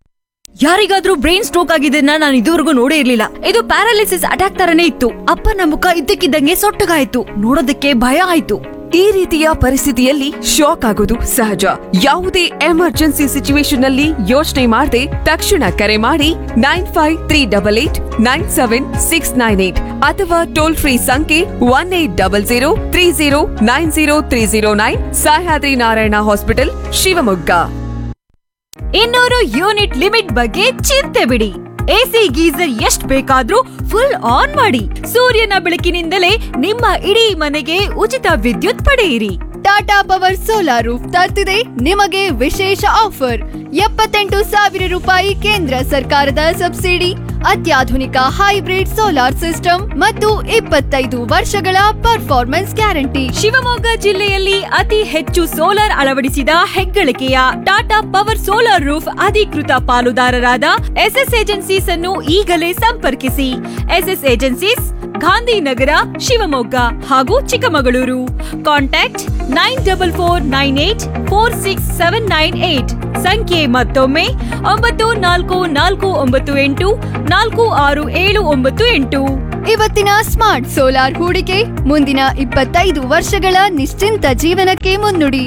ಯಾರಿಗಾದ್ರೂ ಬ್ರೈನ್ ಸ್ಟ್ರೋಕ್ ಆಗಿದ್ದನ್ನ ನಾನು ಇದುವರೆಗೂ ನೋಡೇ ಇರ್ಲಿಲ್ಲ ಇದು ಪ್ಯಾರಾಲಿಸಿಸ್ ಅಟ್ಯಾಕ್ ತರನೇ ಇತ್ತು ಅಪ್ಪನ ಮುಖ ಇದ್ದಕ್ಕಿದ್ದಂಗೆ ಸೊಟ್ಟಗಾಯ್ತು ನೋಡೋದಕ್ಕೆ ಭಯ ಆಯ್ತು ಈ ರೀತಿಯ ಪರಿಸ್ಥಿತಿಯಲ್ಲಿ ಶಾಕ್ ಆಗೋದು ಸಹಜ ಯಾವುದೇ ಎಮರ್ಜೆನ್ಸಿ ಸಿಚುವೇಶನ್ ನಲ್ಲಿ ಯೋಚನೆ ಮಾಡದೆ ತಕ್ಷಣ ಕರೆ ಮಾಡಿ nine five three double eight nine seven six nine eight ಅಥವಾ ಟೋಲ್ ಫ್ರೀ ಸಂಖ್ಯೆ one eight double zero three zero nine zero three zero nine Sahyadri Narayana hospital Shivamogga ಇನ್ನೂರು ಯೂನಿಟ್ ಲಿಮಿಟ್ ಬಗ್ಗೆ ಚಿಂತೆ ಬಿಡಿ ಎಸಿ ಗೀಸರ್ ಎಷ್ಟ್ ಬೇಕಾದ್ರೂ ಫುಲ್ ಆನ್ ಮಾಡಿ ಸೂರ್ಯನ ಬೆಳಕಿನಿಂದಲೇ ನಿಮ್ಮ ಇಡೀ ಮನೆಗೆ ಉಚಿತ ವಿದ್ಯುತ್ ಪಡೆಯಿರಿ ಟಾಟಾ ಪವರ್ ಸೋಲಾರ್ ರೂಫ್ ತರ್ತಿದೆ ನಿಮಗೆ ವಿಶೇಷ ಆಫರ್ ಎಪ್ಪತ್ತೆಂಟು ಸಾವಿರ ರೂಪಾಯಿ ಕೇಂದ್ರ ಸರ್ಕಾರದ ಸಬ್ಸಿಡಿ ಅತ್ಯಾಧುನಿಕ ಹೈಬ್ರಿಡ್ ಸೋಲಾರ್ ಸಿಸ್ಟಮ್ ಮತ್ತು ಇಪ್ಪತ್ತೈದು ವರ್ಷಗಳ ಪರ್ಫಾರ್ಮೆನ್ಸ್ ಗ್ಯಾರಂಟಿ ಶಿವಮೊಗ್ಗ ಜಿಲ್ಲೆಯಲ್ಲಿ ಅತಿ ಹೆಚ್ಚು ಸೋಲಾರ್ ಅಳವಡಿಸಿದ ಹೆಗ್ಗಳಿಕೆಯ ಟಾಟಾ ಪವರ್ ಸೋಲಾರ್ ರೂಫ್ ಅಧಿಕೃತ ಪಾಲುದಾರರಾದ ಎಸ್ಎಸ್ ಏಜೆನ್ಸೀಸ್ ಅನ್ನು ಈಗಲೇ ಸಂಪರ್ಕಿಸಿ ಎಸ್ಎಸ್ ಏಜೆನ್ಸೀಸ್ ಗಾಂಧಿನಗರ ಶಿವಮೊಗ್ಗ ಹಾಗೂ Chikkamagaluru contact nine double four nine eight four six seven nine eight ಸಂಖ್ಯೆ ಮತ್ತೊಮ್ಮೆ ಒಂಬತ್ತು ನಾಲ್ಕು ನಾಲ್ಕು ಒಂಬತ್ತು ಎಂಟು ನಾಲ್ಕು ಆರು ಏಳು ಒಂಬತ್ತು ಎಂಟು ಇವತ್ತಿನ ಸ್ಮಾರ್ಟ್ ಸೋಲಾರ್ ಹೂಡಿಕೆ ಮುಂದಿನ ಇಪ್ಪತ್ತೈದು ವರ್ಷಗಳ ನಿಶ್ಚಿಂತ ಜೀವನಕ್ಕೆ ಮುನ್ನುಡಿ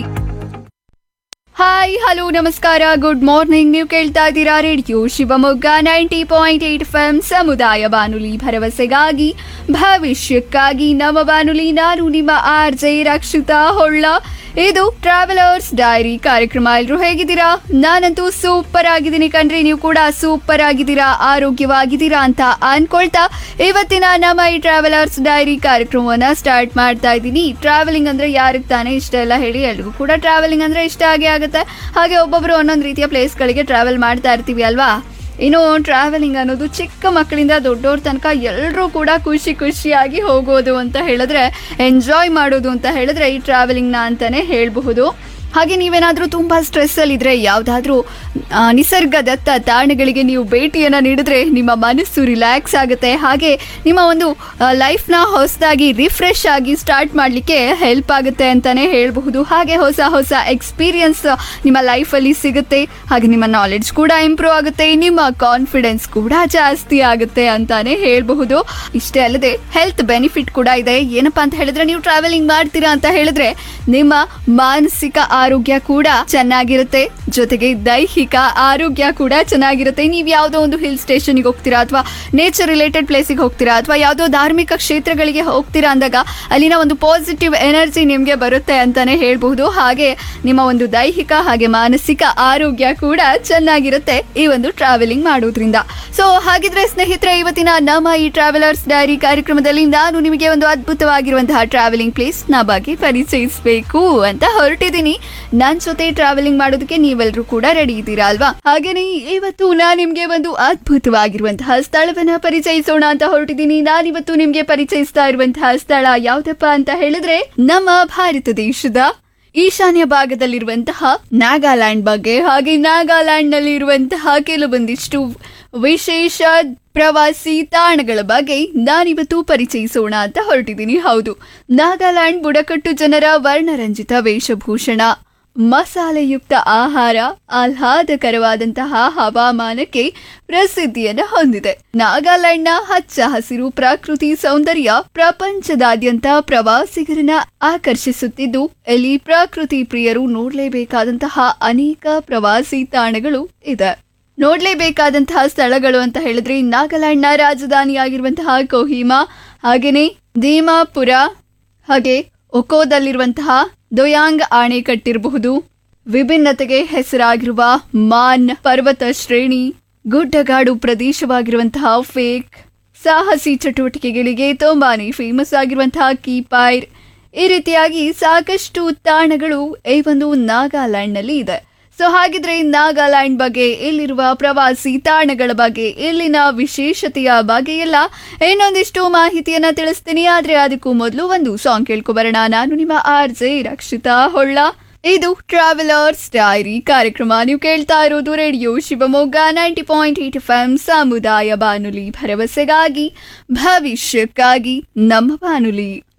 ಹಾಯ್ ಹಲೋ ನಮಸ್ಕಾರ ಗುಡ್ ಮಾರ್ನಿಂಗ್ ನೀವು ಕೇಳ್ತಾ ಇದ್ದೀರಾ radio Shivamogga ninety point eight F M ಸಮುದಾಯ ಬಾನುಲಿ ಭರವಸೆಗಾಗಿ ಭವಿಷ್ಯಕ್ಕಾಗಿ ನಮ್ಮ ಬಾನುಲಿ ನಾನು ನಿಮ್ಮ ಆರ್ ಜೆ ರಕ್ಷಿತಾ ಹೊಳ್ಳ ಇದು ಟ್ರಾವೆಲರ್ಸ್ ಡೈರಿ ಕಾರ್ಯಕ್ರಮ ಎಲ್ರು ಹೇಗಿದ್ದೀರಾ ನಾನಂತೂ ಸೂಪರ್ ಆಗಿದ್ದೀನಿ ಕಣ್ರಿ ನೀವು ಕೂಡ ಸೂಪರ್ ಆಗಿದ್ದೀರಾ ಆರೋಗ್ಯವಾಗಿದ್ದೀರಾ ಅಂತ ಅನ್ಕೊಳ್ತಾ ಇವತ್ತಿನ ನಮ್ಮ ಈ ಟ್ರಾವೆಲರ್ಸ್ ಡೈರಿ ಕಾರ್ಯಕ್ರಮವನ್ನ ಸ್ಟಾರ್ಟ್ ಮಾಡ್ತಾ ಇದ್ದೀನಿ ಟ್ರಾವೆಲಿಂಗ್ ಅಂದ್ರೆ ಯಾರಿಗೆ ತಾನೇ ಇಷ್ಟ ಇಲ್ಲ ಹೇಳಿ ಎಲ್ರಿಗೂ ಕೂಡ ಟ್ರಾವೆಲಿಂಗ್ ಅಂದ್ರೆ ಇಷ್ಟ ಆಗೇ ಆಗುತ್ತೆ ಹಾಗೆ ಒಬ್ಬೊಬ್ರು ಒಂದೊಂದು ರೀತಿಯ ಪ್ಲೇಸ್ಗಳಿಗೆ ಟ್ರಾವೆಲ್ ಮಾಡ್ತಾ ಇರ್ತೀವಿ ಅಲ್ವಾ ಇನ್ನು ಟ್ರಾವೆಲಿಂಗ್ ಅನ್ನೋದು ಚಿಕ್ಕ ಮಕ್ಕಳಿಂದ ದೊಡ್ಡವ್ರ ತನಕ ಎಲ್ಲರೂ ಕೂಡ ಖುಷಿ ಖುಷಿಯಾಗಿ ಹೋಗೋದು ಅಂತ ಹೇಳಿದ್ರೆ ಎಂಜಾಯ್ ಮಾಡೋದು ಅಂತ ಹೇಳಿದ್ರೆ ಈ ಟ್ರಾವೆಲಿಂಗ್ನ ಅಂತಾನೆ ಹೇಳಬಹುದು ಹಾಗೆ ನೀವೇನಾದರೂ ತುಂಬ ಸ್ಟ್ರೆಸ್ಸಲ್ಲಿದ್ದರೆ ಯಾವುದಾದ್ರೂ ನಿಸರ್ಗದತ್ತ ತಾಣಗಳಿಗೆ ನೀವು ಭೇಟಿಯನ್ನು ನೀಡಿದ್ರೆ ನಿಮ್ಮ ಮನಸ್ಸು ರಿಲ್ಯಾಕ್ಸ್ ಆಗುತ್ತೆ ಹಾಗೆ ನಿಮ್ಮ ಒಂದು ಲೈಫ್ನ ಹೊಸದಾಗಿ ರಿಫ್ರೆಶ್ ಆಗಿ ಸ್ಟಾರ್ಟ್ ಮಾಡಲಿಕ್ಕೆ ಹೆಲ್ಪ್ ಆಗುತ್ತೆ ಅಂತಲೇ ಹೇಳಬಹುದು ಹಾಗೆ ಹೊಸ ಹೊಸ ಎಕ್ಸ್ಪೀರಿಯನ್ಸ್ ನಿಮ್ಮ ಲೈಫಲ್ಲಿ ಸಿಗುತ್ತೆ ಹಾಗೆ ನಿಮ್ಮ ನಾಲೆಡ್ಜ್ ಕೂಡ ಇಂಪ್ರೂವ್ ಆಗುತ್ತೆ ನಿಮ್ಮ ಕಾನ್ಫಿಡೆನ್ಸ್ ಕೂಡ ಜಾಸ್ತಿ ಆಗುತ್ತೆ ಅಂತಾನೆ ಹೇಳಬಹುದು ಇಷ್ಟೇ ಅಲ್ಲದೆ ಹೆಲ್ತ್ ಬೆನಿಫಿಟ್ ಕೂಡ ಇದೆ ಏನಪ್ಪಾ ಅಂತ ಹೇಳಿದ್ರೆ ನೀವು ಟ್ರಾವೆಲಿಂಗ್ ಮಾಡ್ತೀರಾ ಅಂತ ಹೇಳಿದ್ರೆ ನಿಮ್ಮ ಮಾನಸಿಕ ಆರೋಗ್ಯ ಕೂಡ ಚೆನ್ನಾಗಿರುತ್ತೆ ಜೊತೆಗೆ ದೈಹಿಕ ಆರೋಗ್ಯ ಕೂಡ ಚೆನ್ನಾಗಿರುತ್ತೆ ನೀವು ಯಾವುದೋ ಒಂದು ಹಿಲ್ ಸ್ಟೇಷನ್ಗೆ ಹೋಗ್ತೀರಾ ಅಥವಾ ನೇಚರ್ ರಿಲೇಟೆಡ್ ಪ್ಲೇಸಿಗೆ ಹೋಗ್ತೀರಾ ಅಥವಾ ಯಾವುದೋ ಧಾರ್ಮಿಕ ಕ್ಷೇತ್ರಗಳಿಗೆ ಹೋಗ್ತೀರಾ ಅಂದಾಗ ಅಲ್ಲಿನ ಒಂದು ಪಾಸಿಟಿವ್ ಎನರ್ಜಿ ನಿಮಗೆ ಬರುತ್ತೆ ಅಂತಾನೆ ಹೇಳ್ಬಹುದು ಹಾಗೆ ನಿಮ್ಮ ಒಂದು ದೈಹಿಕ ಹಾಗೆ ಮಾನಸಿಕ ಆರೋಗ್ಯ ಕೂಡ ಚೆನ್ನಾಗಿರುತ್ತೆ ಈ ಒಂದು ಟ್ರಾವೆಲಿಂಗ್ ಮಾಡೋದ್ರಿಂದ ಸೊ ಹಾಗಿದ್ರೆ ಸ್ನೇಹಿತರೆ ಇವತ್ತಿನ ನಮ್ಮ ಈ ಟ್ರಾವೆಲರ್ಸ್ ಡೈರಿ ಕಾರ್ಯಕ್ರಮದಲ್ಲಿ ನಾನು ನಿಮಗೆ ಒಂದು ಅದ್ಭುತವಾಗಿರುವಂತಹ ಟ್ರಾವೆಲಿಂಗ್ ಪ್ಲೇಸ್ ನ ಬಗ್ಗೆ ಪರಿಚಯಿಸಬೇಕು ಅಂತ ಹೊರಟಿದ್ದೀನಿ ನನ್ನ ಜೊತೆ ಟ್ರಾವೆಲಿಂಗ್ ಮಾಡೋದಕ್ಕೆ ನೀವೆಲ್ಲರೂ ಕೂಡ ರೆಡಿ ಇದ್ದೀರಾ ಅಲ್ವಾ ಹಾಗೇನೆ ಇವತ್ತು ನಾನು ನಿಮ್ಗೆ ಒಂದು ಅದ್ಭುತವಾಗಿರುವಂತಹ ಸ್ಥಳವನ್ನ ಪರಿಚಯಿಸೋಣ ಅಂತ ಹೊರಟಿದ್ದೀನಿ ನಾನಿವತ್ತು ನಿಮ್ಗೆ ಪರಿಚಯಿಸ್ತಾ ಇರುವಂತಹ ಸ್ಥಳ ಯಾವ್ದಪ್ಪ ಅಂತ ಹೇಳಿದ್ರೆ ನಮ್ಮ ಭಾರತ ದೇಶದ ಈಶಾನ್ಯ ಭಾಗದಲ್ಲಿರುವಂತಹ ನಾಗಾಲ್ಯಾಂಡ್ ಬಗ್ಗೆ ಹಾಗೆ ನಾಗಾಲ್ಯಾಂಡ್ ನಲ್ಲಿ ಇರುವಂತಹ ಕೆಲವೊಂದಿಷ್ಟು ವಿಶೇಷ ಪ್ರವಾಸಿ ತಾಣಗಳ ಬಗ್ಗೆ ನಾನಿವತ್ತು ಪರಿಚಯಿಸೋಣ ಅಂತ ಹೊರಟಿದ್ದೀನಿ ಹೌದು ನಾಗಾಲ್ಯಾಂಡ್ ಬುಡಕಟ್ಟು ಜನರ ವರ್ಣರಂಜಿತ ವೇಷಭೂಷಣ ಮಸಾಲೆಯುಕ್ತ ಆಹಾರ ಆಹ್ಲಾದಕರವಾದಂತಹ ಹವಾಮಾನಕ್ಕೆ ಪ್ರಸಿದ್ಧಿಯನ್ನು ಹೊಂದಿದೆ ನಾಗಾಲ್ಯಾಂಡ್ನ ಹಚ್ಚ ಹಸಿರು ಪ್ರಕೃತಿ ಸೌಂದರ್ಯ ಪ್ರಪಂಚದಾದ್ಯಂತ ಪ್ರವಾಸಿಗರನ್ನ ಆಕರ್ಷಿಸುತ್ತಿದ್ದು ಇಲ್ಲಿ ಪ್ರಕೃತಿ ಪ್ರಿಯರು ನೋಡಲೇಬೇಕಾದಂತಹ ಅನೇಕ ಪ್ರವಾಸಿ ತಾಣಗಳು ಇದೆ ನೋಡ್ಲೇಬೇಕಾದಂತಹ ಸ್ಥಳಗಳು ಅಂತ ಹೇಳಿದ್ರೆ ನಾಗಾಲ್ಯಾಂಡ್ನ ರಾಜಧಾನಿಯಾಗಿರುವಂತಹ ಕೋಹಿಮಾ ಹಾಗೇನೆ ದೀಮಾಪುರ ಹಾಗೆ ಒಕೋದಲ್ಲಿರುವಂತಹ ದೊಯಾಂಗ್ ಅಣೆಕಟ್ಟಿರಬಹುದು ವಿಭಿನ್ನತೆಗೆ ಹೆಸರಾಗಿರುವ ಮಾನ್ ಪರ್ವತ ಶ್ರೇಣಿ ಗುಡ್ಡಗಾಡು ಪ್ರದೇಶವಾಗಿರುವಂತಹ ಫೇಕ್ ಸಾಹಸಿ ಚಟುವಟಿಕೆಗಳಿಗೆ ತುಂಬಾನೇ ಫೇಮಸ್ ಆಗಿರುವಂತಹ ಕೀಪೈರ್ ಈ ರೀತಿಯಾಗಿ ಸಾಕಷ್ಟು ತಾಣಗಳು ಈ ಒಂದು ನಾಗಾಲ್ಯಾಂಡ್ನಲ್ಲಿ ಇದೆ ಸೊ ಹಾಗಿದ್ರೆ ನಾಗಾಲ್ಯಾಂಡ್ ಬಗ್ಗೆ ಇಲ್ಲಿರುವ ಪ್ರವಾಸಿ ತಾಣಗಳ ಬಗ್ಗೆ ಇಲ್ಲಿನ ವಿಶೇಷತೆಯ ಬಗ್ಗೆ ಎಲ್ಲ ಇನ್ನೊಂದಿಷ್ಟು ಮಾಹಿತಿಯನ್ನ ತಿಳಿಸ್ತೀನಿ ಆದ್ರೆ ಅದಕ್ಕೂ ಮೊದಲು ಒಂದು ಸಾಂಗ್ ಕೇಳ್ಕೊಬರೋಣ ನಾನು ನಿಮ್ಮ ಆರ್ ಜೆ ರಕ್ಷಿತಾ ಹೊಳ್ಳ ಇದು ಟ್ರಾವೆಲರ್ಸ್ ಡೈರಿ ಕಾರ್ಯಕ್ರಮ ನೀವು ಕೇಳ್ತಾ ಇರೋದು radio Shivamogga ninety point eight F M ಸಮುದಾಯ ಬಾನುಲಿ ಭರವಸೆಗಾಗಿ ಭವಿಷ್ಯಕ್ಕಾಗಿ ನಮ್ಮ ಬಾನುಲಿ